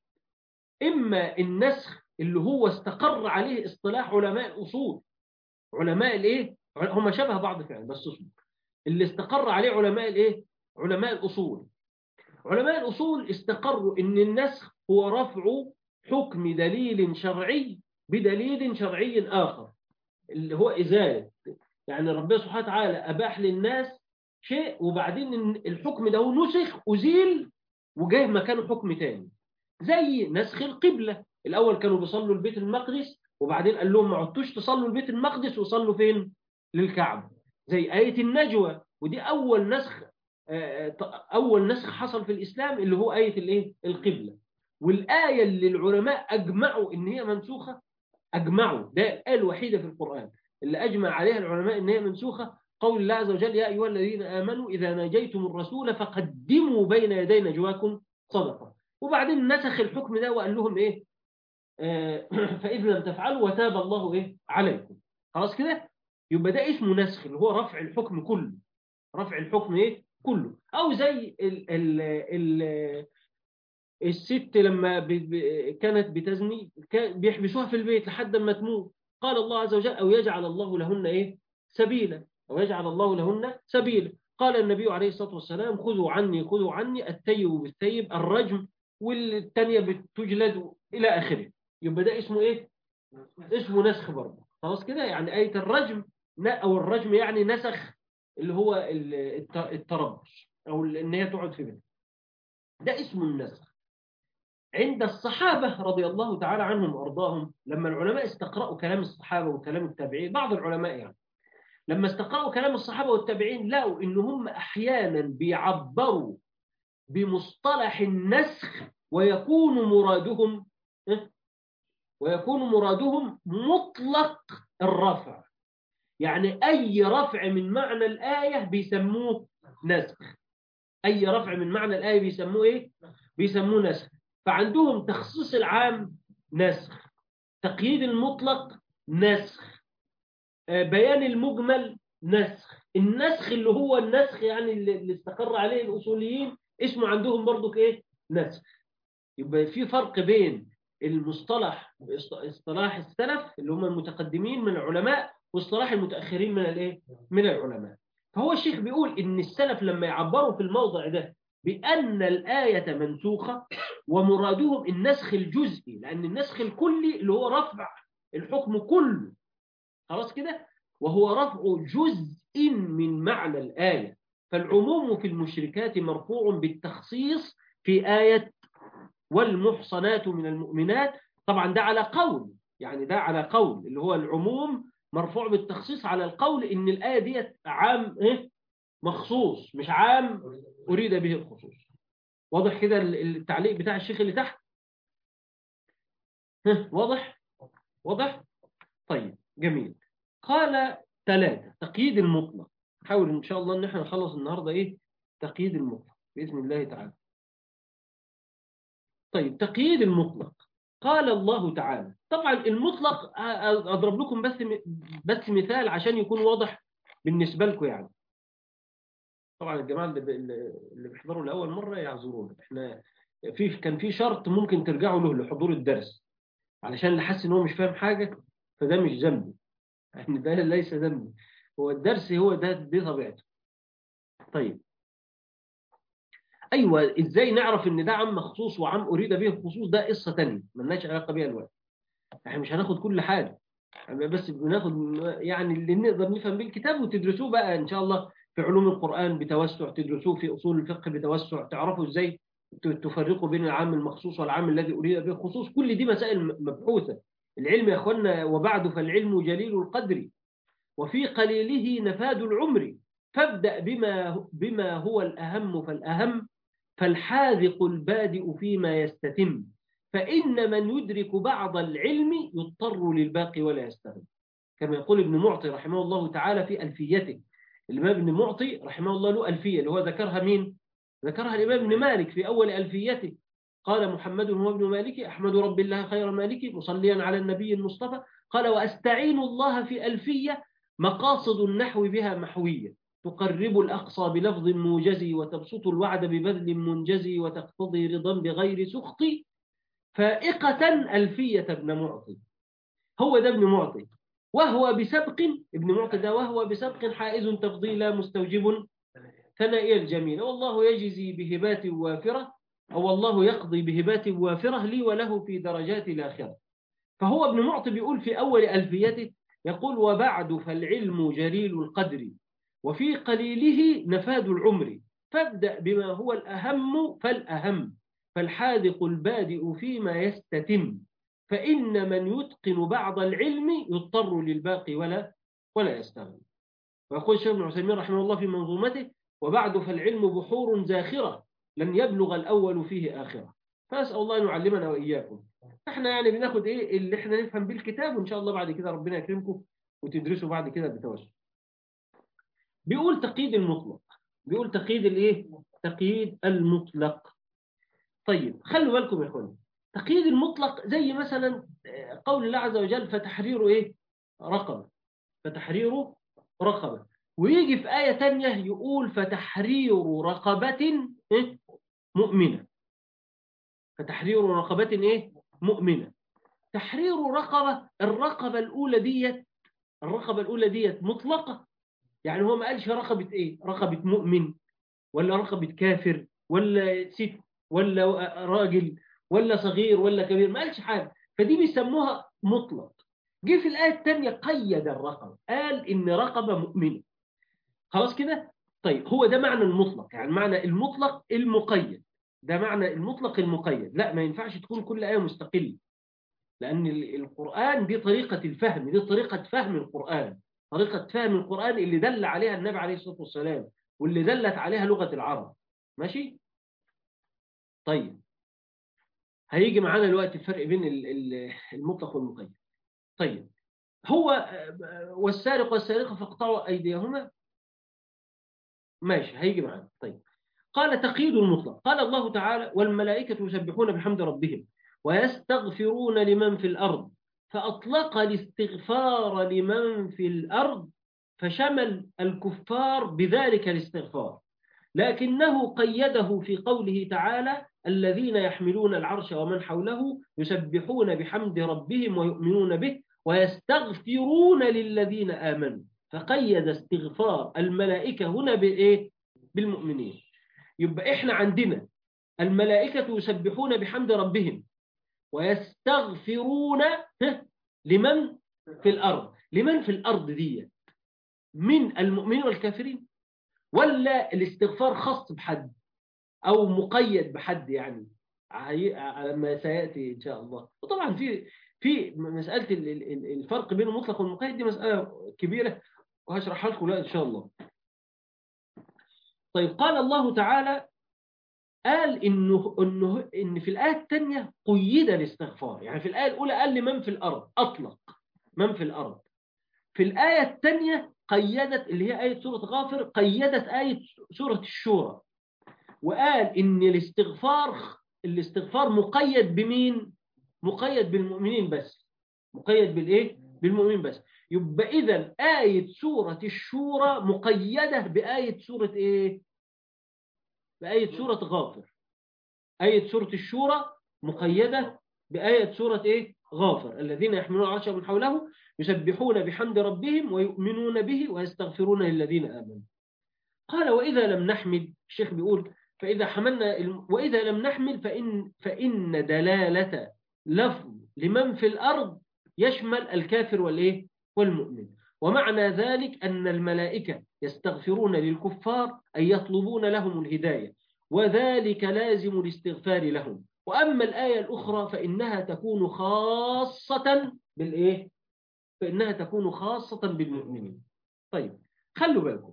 اما النسخ اللي هو استقر عليه اصطلاح علماء الاصول علماء الايه هم شبه بعض فعلا بس اصبر اللي استقر عليه علماء الايه علماء الاصول علماء الاصول استقروا ان النسخ هو رفع حكم دليل شرعي بدليل شرعي آخر اللي هو إزالة يعني ربنا سبحانه وتعالى أباح للناس شيء وبعدين الحكم ده نسخ أزيل وجاي مكانه حكم تاني زي نسخ القبلة الأول كانوا بيصلوا البيت المقدس وبعدين قال لهم ما عدتوش تصلوا البيت المقدس وصلوا فين للكعبة زي آية النجوى ودي أول نسخ أول نسخ حصل في الإسلام اللي هو آية الإيه القبلة والآية اللي العلماء أجمعوا إن هي منسوخة أجمعوا ده الآية الوحيدة في القرآن اللي أجمع عليها العلماء إن هي منسوخة قول الله عز وجل يا أيها الذين آمنوا إذا ناجيتم الرسول فقدموا بين يدي نجواكم صدقة وبعدين نسخ الحكم ده وقال لهم إيه آه فإذ لم تفعلوا وتاب الله إيه عليكم خلاص كده يبقى ده اسمه نسخ اللي هو رفع الحكم كله رفع الحكم إيه كله أو زي ال ال ال الست لما كانت بتزني بيحبسوها في البيت لحد ما تموت قال الله عز وجل أو يجعل الله لهن إيه سبيلا أو يجعل الله لهن سبيلا قال النبي عليه الصلاة والسلام خذوا عني خذوا عني التيب بالتيب الرجم والثانية بتجلد إلى آخره يبقى ده اسمه إيه اسمه نسخ برضه خلاص كده يعني آية الرجم أو الرجم يعني نسخ اللي هو التربص أو إن هي تقعد في بيتها ده اسمه النسخ عند الصحابة رضي الله تعالى عنهم وأرضاهم لما العلماء استقرأوا كلام الصحابة وكلام التابعين بعض العلماء يعني لما استقرأوا كلام الصحابة والتابعين لقوا إن هم أحيانا بيعبروا بمصطلح النسخ ويكون مرادهم ويكون مرادهم مطلق الرفع يعني أي رفع من معنى الآية بيسموه نسخ أي رفع من معنى الآية بيسموه إيه؟ بيسموه نسخ فعندهم تخصيص العام نسخ تقييد المطلق نسخ بيان المجمل نسخ النسخ اللي هو النسخ يعني اللي استقر عليه الأصوليين اسمه عندهم برضو ايه نسخ يبقى في فرق بين المصطلح اصطلاح السلف اللي هم المتقدمين من العلماء واصطلاح المتأخرين من الايه من العلماء فهو الشيخ بيقول ان السلف لما يعبروا في الموضع ده بأن الآية منسوخة ومرادهم النسخ الجزئي لأن النسخ الكلي اللي هو رفع الحكم كله خلاص كده وهو رفع جزء من معنى الآية فالعموم في المشركات مرفوع بالتخصيص في آية والمحصنات من المؤمنات طبعا ده على قول يعني ده على قول اللي هو العموم مرفوع بالتخصيص على القول ان الايه ديت عام ايه مخصوص مش عام اريد به الخصوص واضح كده التعليق بتاع الشيخ اللي تحت ها، واضح واضح طيب جميل قال ثلاثة تقييد المطلق نحاول ان شاء الله ان احنا نخلص النهارده ايه تقييد المطلق باذن الله تعالى طيب تقييد المطلق قال الله تعالى طبعا المطلق اضرب لكم بس بس مثال عشان يكون واضح بالنسبه لكم يعني طبعا الجماعه اللي اللي بيحضروا لاول مره يعذرونا احنا في كان في شرط ممكن ترجعوا له لحضور الدرس علشان اللي حاسس ان هو مش فاهم حاجه فده مش ذنبي يعني ده ليس ذنبي هو الدرس هو ده دي طبيعته طيب ايوه ازاي نعرف ان ده عام مخصوص وعام اريد به الخصوص ده قصه ثانيه ملناش علاقه بيها الوقت احنا مش هناخد كل حاجه بس بناخد يعني اللي نقدر نفهم بيه الكتاب وتدرسوه بقى ان شاء الله في علوم القران بتوسع تدرسوه في اصول الفقه بتوسع تعرفوا ازاي تفرقوا بين العام المخصوص والعام الذي اريد به الخصوص كل دي مسائل مبحوثه العلم يا اخوانا وبعد فالعلم جليل القدر وفي قليله نفاد العمر فابدأ بما بما هو الأهم فالأهم فالحاذق البادئ فيما يستتم فإن من يدرك بعض العلم يضطر للباقي ولا يستغني كما يقول ابن معطي رحمه الله تعالى في ألفيته الإمام ابن معطي رحمه الله له ألفية اللي هو ذكرها مين؟ ذكرها الإمام ابن مالك في أول ألفيته قال محمد هو ابن مالك أحمد رب الله خير مالك مصليا على النبي المصطفى قال وأستعين الله في ألفية مقاصد النحو بها محوية تقرب الأقصى بلفظ موجزي وتبسط الوعد ببذل منجزي وتقتضي رضا بغير سخط فائقة ألفية ابن معطي هو ده ابن معطي وهو بسبق ابن معطي ده وهو بسبق حائز تفضيلا مستوجب ثنائي الجميل والله يجزي بهبات وافرة أو الله يقضي بهبات وافرة لي وله في درجات الآخرة فهو ابن معطي بيقول في أول ألفيته يقول وبعد فالعلم جليل القدر وفي قليله نفاد العمر فابدأ بما هو الأهم فالأهم فالحاذق البادئ فيما يستتم فإن من يتقن بعض العلم يضطر للباقي ولا ولا يستغني ويقول الشيخ ابن عثيمين رحمه الله في منظومته وبعد فالعلم بحور زاخرة لن يبلغ الأول فيه آخرة فأسأل الله أن يعلمنا وإياكم احنا يعني بناخد ايه اللي احنا نفهم بالكتاب وان شاء الله بعد كده ربنا يكرمكم وتدرسوا بعد كده بتوسع بيقول تقييد المطلق بيقول تقييد الايه تقييد المطلق طيب خلوا بالكم يا اخواني تقييد المطلق زي مثلا قول الله عز وجل فتحرير ايه رقبه فتحرير رقبه ويجي في آية تانية يقول فتحرير رقبة إيه؟ مؤمنة فتحرير رقبة ايه مؤمنة تحرير رقبة الرقبة الأولى ديت الرقبة الأولى ديت مطلقة يعني هو ما قالش رقبة إيه رقبة مؤمن ولا رقبة كافر ولا ست ولا راجل ولا صغير ولا كبير ما قالش حاجة فدي بيسموها مطلق جه في الآية الثانية قيد الرقبة قال إن رقبة مؤمنة خلاص كده طيب هو ده معنى المطلق يعني معنى المطلق المقيد ده معنى المطلق المقيد لا ما ينفعش تكون كل آية مستقلة لأن القرآن دي طريقة الفهم دي طريقة فهم القرآن طريقة فهم القرآن اللي دل عليها النبي عليه الصلاة والسلام واللي دلت عليها لغة العرب ماشي طيب هيجي معانا الوقت الفرق بين المطلق والمقيد طيب هو والسارق والسارقة فاقطعوا أيديهما ماشي هيجي معانا طيب قال تقييد المطلق قال الله تعالى والملائكة يسبحون بحمد ربهم ويستغفرون لمن في الأرض فأطلق الاستغفار لمن في الأرض فشمل الكفار بذلك الاستغفار لكنه قيده في قوله تعالى الذين يحملون العرش ومن حوله يسبحون بحمد ربهم ويؤمنون به ويستغفرون للذين آمنوا فقيد استغفار الملائكة هنا بإيه؟ بالمؤمنين يبقى إحنا عندنا الملائكة يسبحون بحمد ربهم ويستغفرون لمن في الأرض لمن في الأرض دي من المؤمنين والكافرين ولا الاستغفار خاص بحد أو مقيد بحد يعني لما سيأتي إن شاء الله وطبعا في في مساله ال- ال- ال- الفرق بين المطلق والمقيد دي مساله كبيره وهشرحها لكم لا ان شاء الله طيب قال الله تعالى قال انه انه ان في الايه الثانيه قيد الاستغفار يعني في الايه الاولى قال لمن في الارض اطلق من في الارض في الايه الثانيه قيدت اللي هي ايه سوره غافر قيدت ايه سوره الشورى وقال ان الاستغفار الاستغفار مقيد بمين مقيد بالمؤمنين بس مقيد بالايه بالمؤمنين بس يبقى اذا ايه سوره الشورى مقيده بايه سوره ايه بايه سوره غافر ايه سوره الشورى مقيده بايه سوره ايه غافر الذين يحملون العرش من حوله يسبحون بحمد ربهم ويؤمنون به ويستغفرون للذين امنوا قال واذا لم نحمل الشيخ بيقول فاذا حملنا الم- واذا لم نحمل فان فان دلاله لفظ لمن في الارض يشمل الكافر والايه والمؤمن ومعنى ذلك ان الملائكه يستغفرون للكفار اي يطلبون لهم الهدايه وذلك لازم الاستغفار لهم واما الايه الاخرى فانها تكون خاصه بالايه فانها تكون خاصه بالمؤمنين طيب خلوا بالكم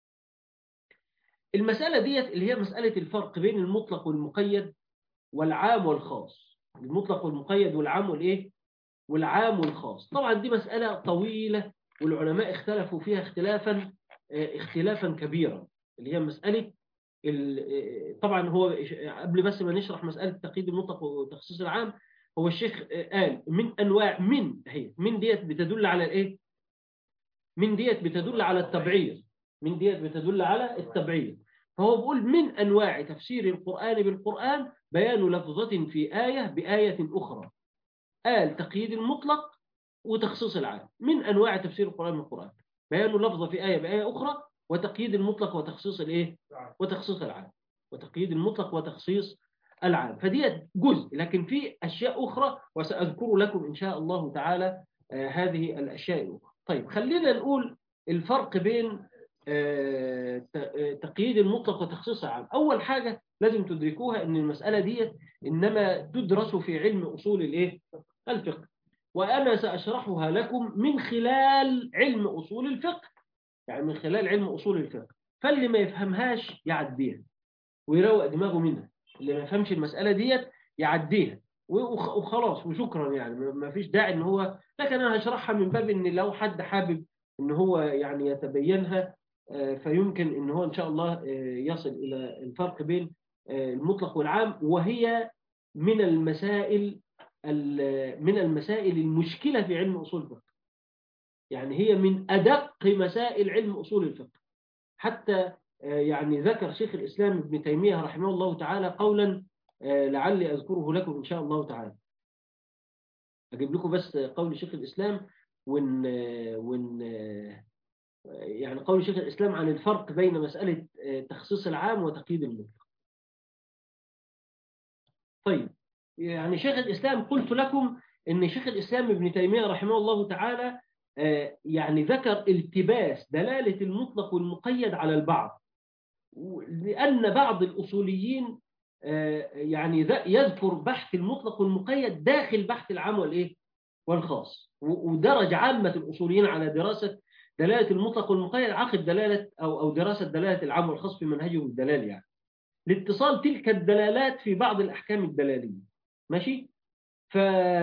المساله ديت اللي هي مساله الفرق بين المطلق والمقيد والعام والخاص المطلق والمقيد والعام والايه والعام والخاص طبعا دي مساله طويله والعلماء اختلفوا فيها اختلافا آه، اختلافا كبيرا اللي هي مساله ال- آه، طبعا هو قبل بس ما نشرح مساله تقييد المطلق وتخصيص العام هو الشيخ آه، قال من انواع من هي من ديت بتدل على الايه من ديت بتدل على التبعيض من ديت بتدل على التبعيض فهو بيقول من انواع تفسير القران بالقران بيان لفظه في ايه بايه اخرى قال تقييد المطلق وتخصيص العام من انواع تفسير القران بالقران بيان لفظه في ايه بايه اخرى وتقييد المطلق وتخصيص الايه وتخصيص العام وتقييد المطلق وتخصيص العام فدي جزء لكن في اشياء اخرى وساذكر لكم ان شاء الله تعالى آه، هذه الاشياء الاخرى طيب خلينا نقول الفرق بين آه، ت- آه، تقييد المطلق وتخصيص العام اول حاجه لازم تدركوها ان المساله ديت انما تدرس في علم اصول الايه الفقه وانا ساشرحها لكم من خلال علم اصول الفقه يعني من خلال علم اصول الفقه فاللي ما يفهمهاش يعديها ويروق دماغه منها اللي ما يفهمش المساله ديت يعديها وخ- وخلاص وشكرا يعني ما ما فيش داعي ان هو لكن انا هشرحها من باب ان لو حد حابب ان هو يعني يتبينها آه، فيمكن ان هو ان شاء الله آه، يصل الى الفرق بين آه، المطلق والعام وهي من المسائل ال- من المسائل المشكله في علم اصول الفقه يعني هي من ادق مسائل علم اصول الفقه حتى آه، يعني ذكر شيخ الاسلام ابن تيميه رحمه الله تعالى قولا آه، لعلي اذكره لكم ان شاء الله تعالى اجيب لكم بس قول شيخ الاسلام وان وان يعني قول شيخ الاسلام عن الفرق بين مساله تخصيص العام وتقييد المطلق. طيب يعني شيخ الاسلام قلت لكم ان شيخ الاسلام ابن تيميه رحمه الله تعالى آه، يعني ذكر التباس دلاله المطلق والمقيد على البعض لان بعض الاصوليين آه، يعني ذ- يذكر بحث المطلق والمقيد داخل بحث العام والايه والخاص و- ودرج عامه الاصوليين على دراسه دلاله المطلق والمقيد عقب دلاله او او دراسه دلاله العام والخاص في منهجهم الدلالي يعني لاتصال تلك الدلالات في بعض الاحكام الدلاليه ماشي ف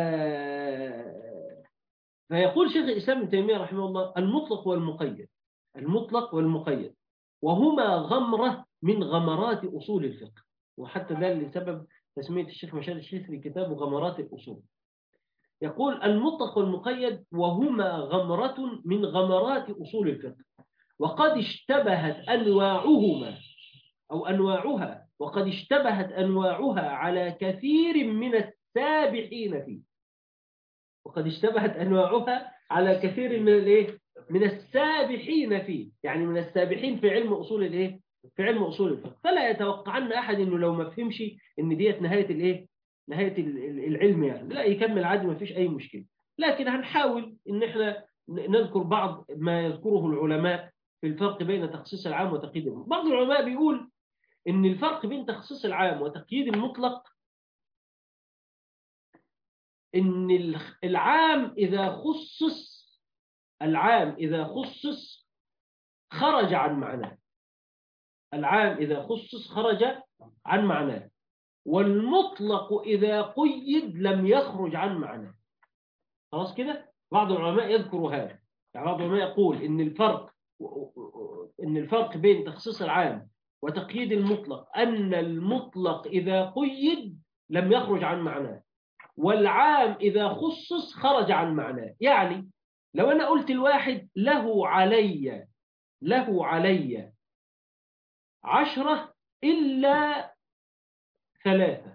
فيقول شيخ الاسلام ابن تيميه رحمه الله المطلق والمقيد المطلق والمقيد وهما غمره من غمرات اصول الفقه وحتى ده لسبب تسميه الشيخ مشاري الشيخ كتابه غمرات الاصول يقول المطلق والمقيد وهما غمرة من غمرات أصول الفقه وقد اشتبهت أنواعهما أو أنواعها وقد اشتبهت أنواعها على كثير من السابحين فيه وقد اشتبهت أنواعها على كثير من الإيه؟ من السابحين فيه يعني من السابحين في علم أصول الإيه؟ في علم أصول الفقه فلا يتوقعن أحد إنه لو ما فهمش إن ديت نهاية الإيه؟ نهاية ال- ال- العلم يعني لا يكمل عادي ما فيش أي مشكلة لكن هنحاول إن إحنا ن- نذكر بعض ما يذكره العلماء في الفرق بين تخصيص العام وتقييد المطلق بعض العلماء بيقول إن الفرق بين تخصيص العام وتقييد المطلق إن الخ- العام إذا خصص العام إذا خصص خرج عن معناه العام إذا خصص خرج عن معناه والمطلق إذا قيد لم يخرج عن معناه خلاص كده بعض العلماء يذكر هذا يعني بعض العلماء يقول إن الفرق إن الفرق بين تخصيص العام وتقييد المطلق أن المطلق إذا قيد لم يخرج عن معناه والعام إذا خصص خرج عن معناه يعني لو أنا قلت الواحد له علي له علي عشرة إلا ثلاثة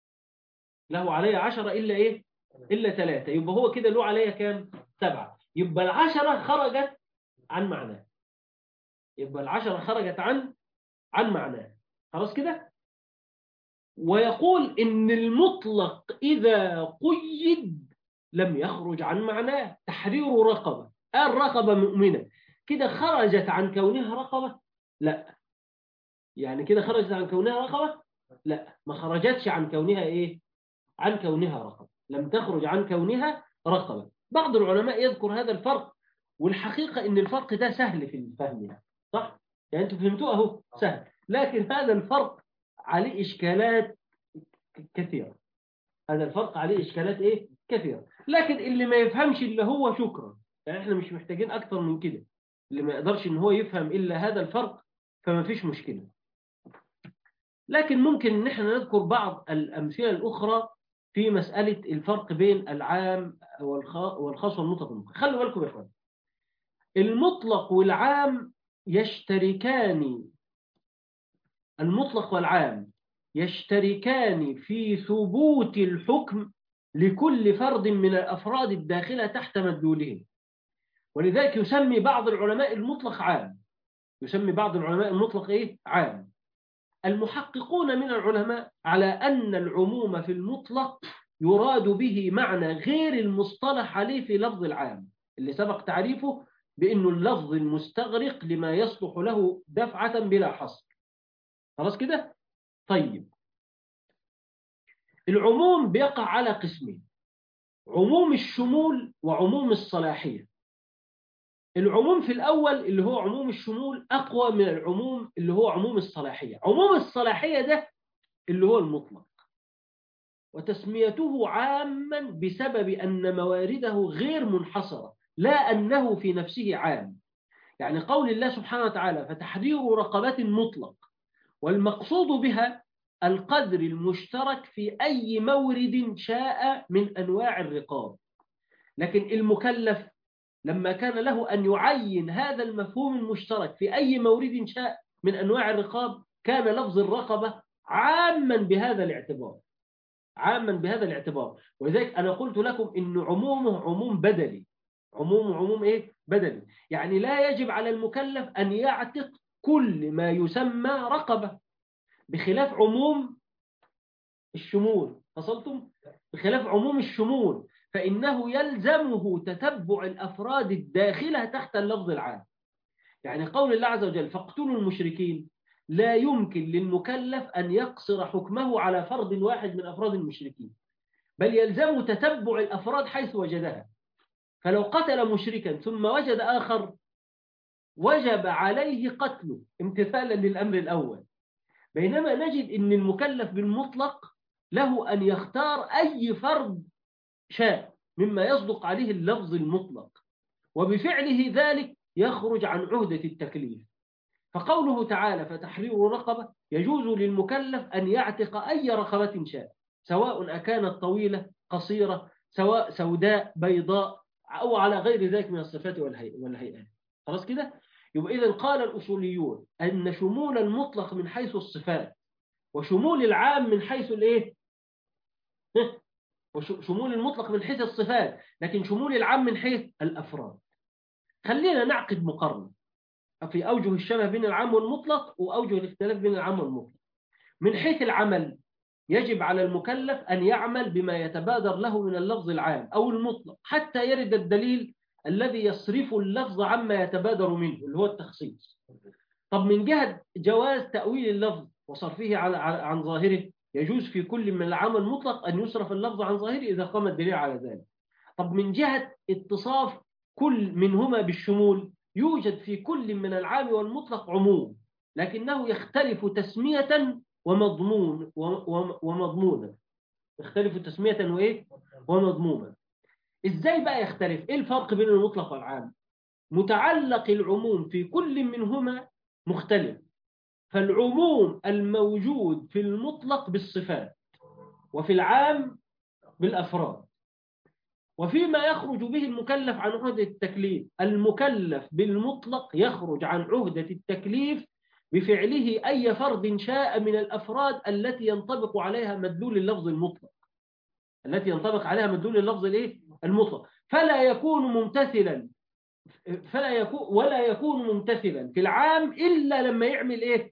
له علي عشرة إلا إيه إلا ثلاثة يبقى هو كده له علي كام سبعة يبقى العشرة خرجت عن معناه يبقى العشرة خرجت عن عن معناه خلاص كده ويقول إن المطلق إذا قيد لم يخرج عن معناه تحرير رقبة الرقبة مؤمنة كده خرجت عن كونها رقبة لا يعني كده خرجت عن كونها رقبة لا ما خرجتش عن كونها ايه عن كونها رقبة لم تخرج عن كونها رقبة بعض العلماء يذكر هذا الفرق والحقيقة ان الفرق ده سهل في الفهم يعني. صح يعني انتوا فهمتوه اهو سهل لكن هذا الفرق عليه اشكالات كثيرة هذا الفرق عليه اشكالات ايه كثيرة لكن اللي ما يفهمش اللي هو شكرا يعني احنا مش محتاجين اكتر من كده اللي ما يقدرش ان هو يفهم الا هذا الفرق فما فيش مشكلة لكن ممكن ان احنا نذكر بعض الامثله الاخرى في مساله الفرق بين العام والخاص والمطلق خلوا بالكم يا اخوان المطلق والعام يشتركان المطلق والعام يشتركان في ثبوت الحكم لكل فرد من الافراد الداخله تحت مدلولهم ولذلك يسمي بعض العلماء المطلق عام يسمي بعض العلماء المطلق ايه عام المحققون من العلماء على أن العموم في المطلق يراد به معنى غير المصطلح عليه في لفظ العام اللي سبق تعريفه بأنه اللفظ المستغرق لما يصلح له دفعة بلا حصر خلاص كده؟ طيب العموم بيقع على قسمين عموم الشمول وعموم الصلاحية العموم في الأول اللي هو عموم الشمول أقوى من العموم اللي هو عموم الصلاحية عموم الصلاحية ده اللي هو المطلق وتسميته عاما بسبب أن موارده غير منحصرة لا أنه في نفسه عام يعني قول الله سبحانه وتعالى فتحرير رقبة مطلق والمقصود بها القدر المشترك في أي مورد شاء من أنواع الرقاب لكن المكلف لما كان له أن يعين هذا المفهوم المشترك في أي مورد شاء من أنواع الرقاب كان لفظ الرقبة عاما بهذا الاعتبار عاما بهذا الاعتبار ولذلك أنا قلت لكم إن عمومه عموم بدلي عموم عموم إيه؟ بدلي يعني لا يجب على المكلف أن يعتق كل ما يسمى رقبة بخلاف عموم الشمول فصلتم؟ بخلاف عموم الشمول فإنه يلزمه تتبع الأفراد الداخلة تحت اللفظ العام يعني قول الله عز وجل فاقتلوا المشركين لا يمكن للمكلف أن يقصر حكمه على فرد واحد من أفراد المشركين بل يلزم تتبع الأفراد حيث وجدها فلو قتل مشركا ثم وجد آخر وجب عليه قتله امتثالا للأمر الأول بينما نجد أن المكلف بالمطلق له أن يختار أي فرد شاء مما يصدق عليه اللفظ المطلق وبفعله ذلك يخرج عن عهدة التكليف فقوله تعالى فتحرير رقبة يجوز للمكلف أن يعتق أي رقبة شاء سواء أكانت طويلة قصيرة سواء سوداء بيضاء أو على غير ذلك من الصفات والهيئات خلاص كده يبقى إذا قال الأصوليون أن شمول المطلق من حيث الصفات وشمول العام من حيث الإيه وشمول المطلق من حيث الصفات لكن شمول العام من حيث الأفراد خلينا نعقد مقارنة في أوجه الشبه بين العام والمطلق وأوجه الاختلاف بين العام والمطلق من حيث العمل يجب على المكلف أن يعمل بما يتبادر له من اللفظ العام أو المطلق حتى يرد الدليل الذي يصرف اللفظ عما يتبادر منه اللي هو التخصيص طب من جهة جواز تأويل اللفظ وصرفه عن ظاهره يجوز في كل من العام المطلق أن يصرف اللفظ عن ظاهره إذا قام الدليل على ذلك طب من جهة اتصاف كل منهما بالشمول يوجد في كل من العام والمطلق عموم لكنه يختلف تسمية ومضمون ومضمونا يختلف تسمية وإيه ومضمونا إزاي بقى يختلف إيه الفرق بين المطلق والعام متعلق العموم في كل منهما مختلف فالعموم الموجود في المطلق بالصفات وفي العام بالأفراد وفيما يخرج به المكلف عن عهدة التكليف المكلف بالمطلق يخرج عن عهدة التكليف بفعله أي فرد شاء من الأفراد التي ينطبق عليها مدلول اللفظ المطلق التي ينطبق عليها مدلول اللفظ الايه المطلق فلا يكون ممتثلا فلا يكون ولا يكون ممتثلا في العام إلا لما يعمل إيه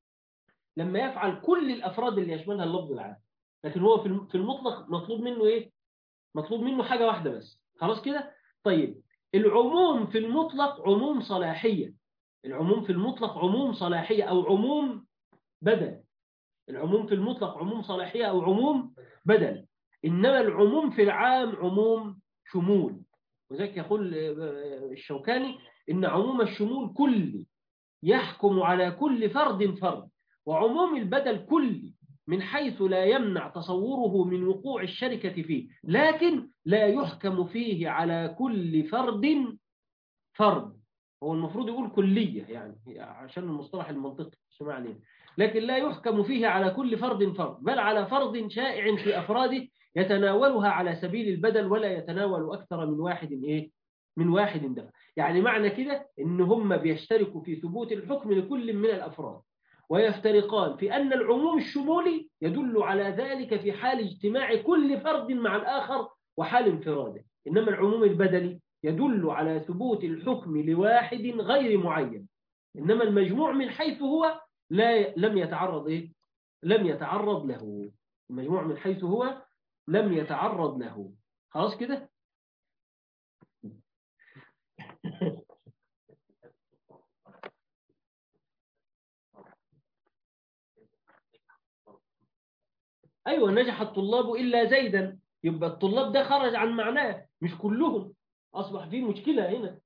لما يفعل كل الأفراد اللي يشملها اللفظ العام لكن هو في المطلق مطلوب منه إيه مطلوب منه حاجة واحدة بس خلاص كده طيب العموم في المطلق عموم صلاحية العموم في المطلق عموم صلاحية أو عموم بدل العموم في المطلق عموم صلاحية أو عموم بدل إنما العموم في العام عموم شمول وذلك يقول الشوكاني إن عموم الشمول كلي يحكم على كل فرد فرد وعموم البدل كلي من حيث لا يمنع تصوره من وقوع الشركة فيه لكن لا يحكم فيه على كل فرد فرد هو المفروض يقول كلية يعني عشان المصطلح المنطقي سمع عليه لكن لا يحكم فيه على كل فرد فرد بل على فرد شائع في أفراده يتناولها على سبيل البدل ولا يتناول أكثر من واحد إيه؟ من واحد دفع يعني معنى كده إن هم بيشتركوا في ثبوت الحكم لكل من الأفراد ويفترقان في أن العموم الشمولي يدل على ذلك في حال اجتماع كل فرد مع الآخر وحال انفراده إنما العموم البدلي يدل على ثبوت الحكم لواحد غير معين إنما المجموع من حيث هو لا لم يتعرض إيه؟ لم يتعرض له المجموع من حيث هو لم يتعرض له خلاص كده أيوة نجح الطلاب إلا زيدا يبقى الطلاب ده خرج عن معناه مش كلهم أصبح في مشكلة هنا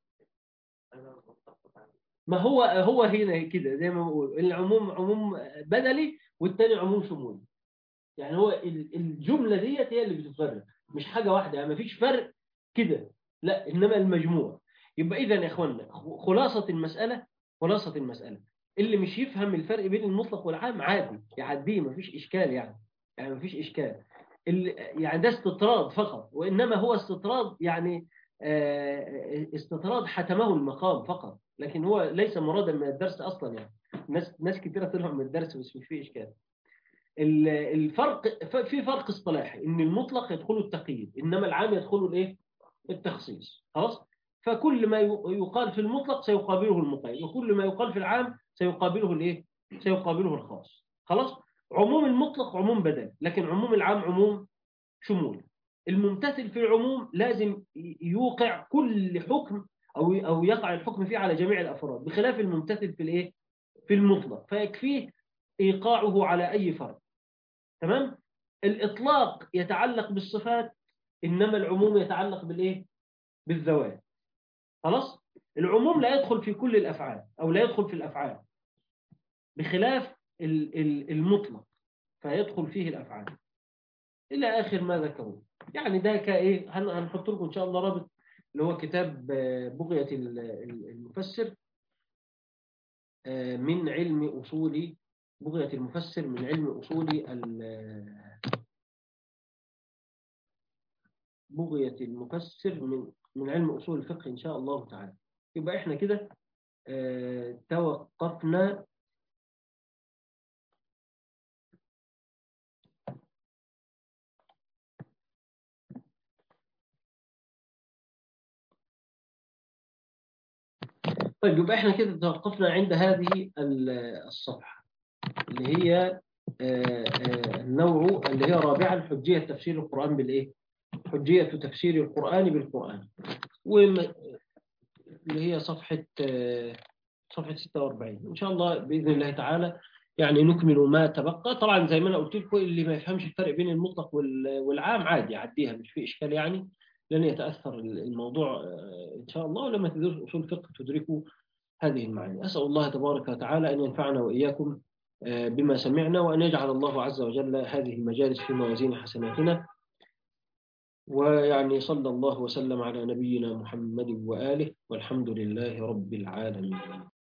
ما هو هو هنا كده زي ما بقول العموم عموم بدلي والتاني عموم شمولي يعني هو الجملة ديت هي اللي بتفرق مش حاجة واحدة يعني مفيش فرق كده لا إنما المجموع يبقى إذا يا إخوانا خلاصة المسألة خلاصة المسألة اللي مش يفهم الفرق بين المطلق والعام عادي يعديه مفيش إشكال يعني يعني مفيش إشكال يعني ده استطراد فقط وإنما هو استطراد يعني استطراد حتمه المقام فقط لكن هو ليس مرادا من الدرس أصلا يعني ناس ناس كثيرة طلعوا من الدرس بس مش فيه إشكال الفرق في فرق اصطلاحي ان المطلق يدخله التقييد انما العام يدخله الايه التخصيص خلاص فكل ما يقال في المطلق سيقابله المقيد وكل ما يقال في العام سيقابله الايه سيقابله الخاص خلاص عموم المطلق عموم بدل لكن عموم العام عموم شمول الممتثل في العموم لازم يوقع كل حكم او او يقع الحكم فيه على جميع الافراد بخلاف الممتثل في الايه في المطلق فيكفيه ايقاعه على اي فرد تمام الإطلاق يتعلق بالصفات إنما العموم يتعلق بالإيه بالذوات خلاص العموم لا يدخل في كل الأفعال أو لا يدخل في الأفعال بخلاف المطلق فيدخل فيه الأفعال إلى آخر ما ذكروه يعني ده كإيه هنحط لكم إن شاء الله رابط اللي هو كتاب بغية المفسر من علم أصول بغية المفسر من علم أصول بغية المفسر من من علم أصول الفقه إن شاء الله تعالى يبقى إحنا كده اه توقفنا طيب يبقى إحنا كده توقفنا عند هذه الصفحة اللي هي النوع اللي هي رابعا حجية تفسير القرآن بالإيه؟ حجية تفسير القرآن بالقرآن واللي هي صفحة صفحة 46 إن شاء الله بإذن الله تعالى يعني نكمل ما تبقى طبعا زي ما انا قلت لكم اللي ما يفهمش الفرق بين المطلق وال- والعام عادي يعديها مش في اشكال يعني لن يتاثر الموضوع آه، ان شاء الله ولما تدرسوا اصول الفقه تدركوا هذه المعاني اسال الله تبارك وتعالى ان ينفعنا واياكم آه، بما سمعنا وان يجعل الله عز وجل هذه المجالس في موازين حسناتنا ويعني صلى الله وسلم على نبينا محمد واله والحمد لله رب العالمين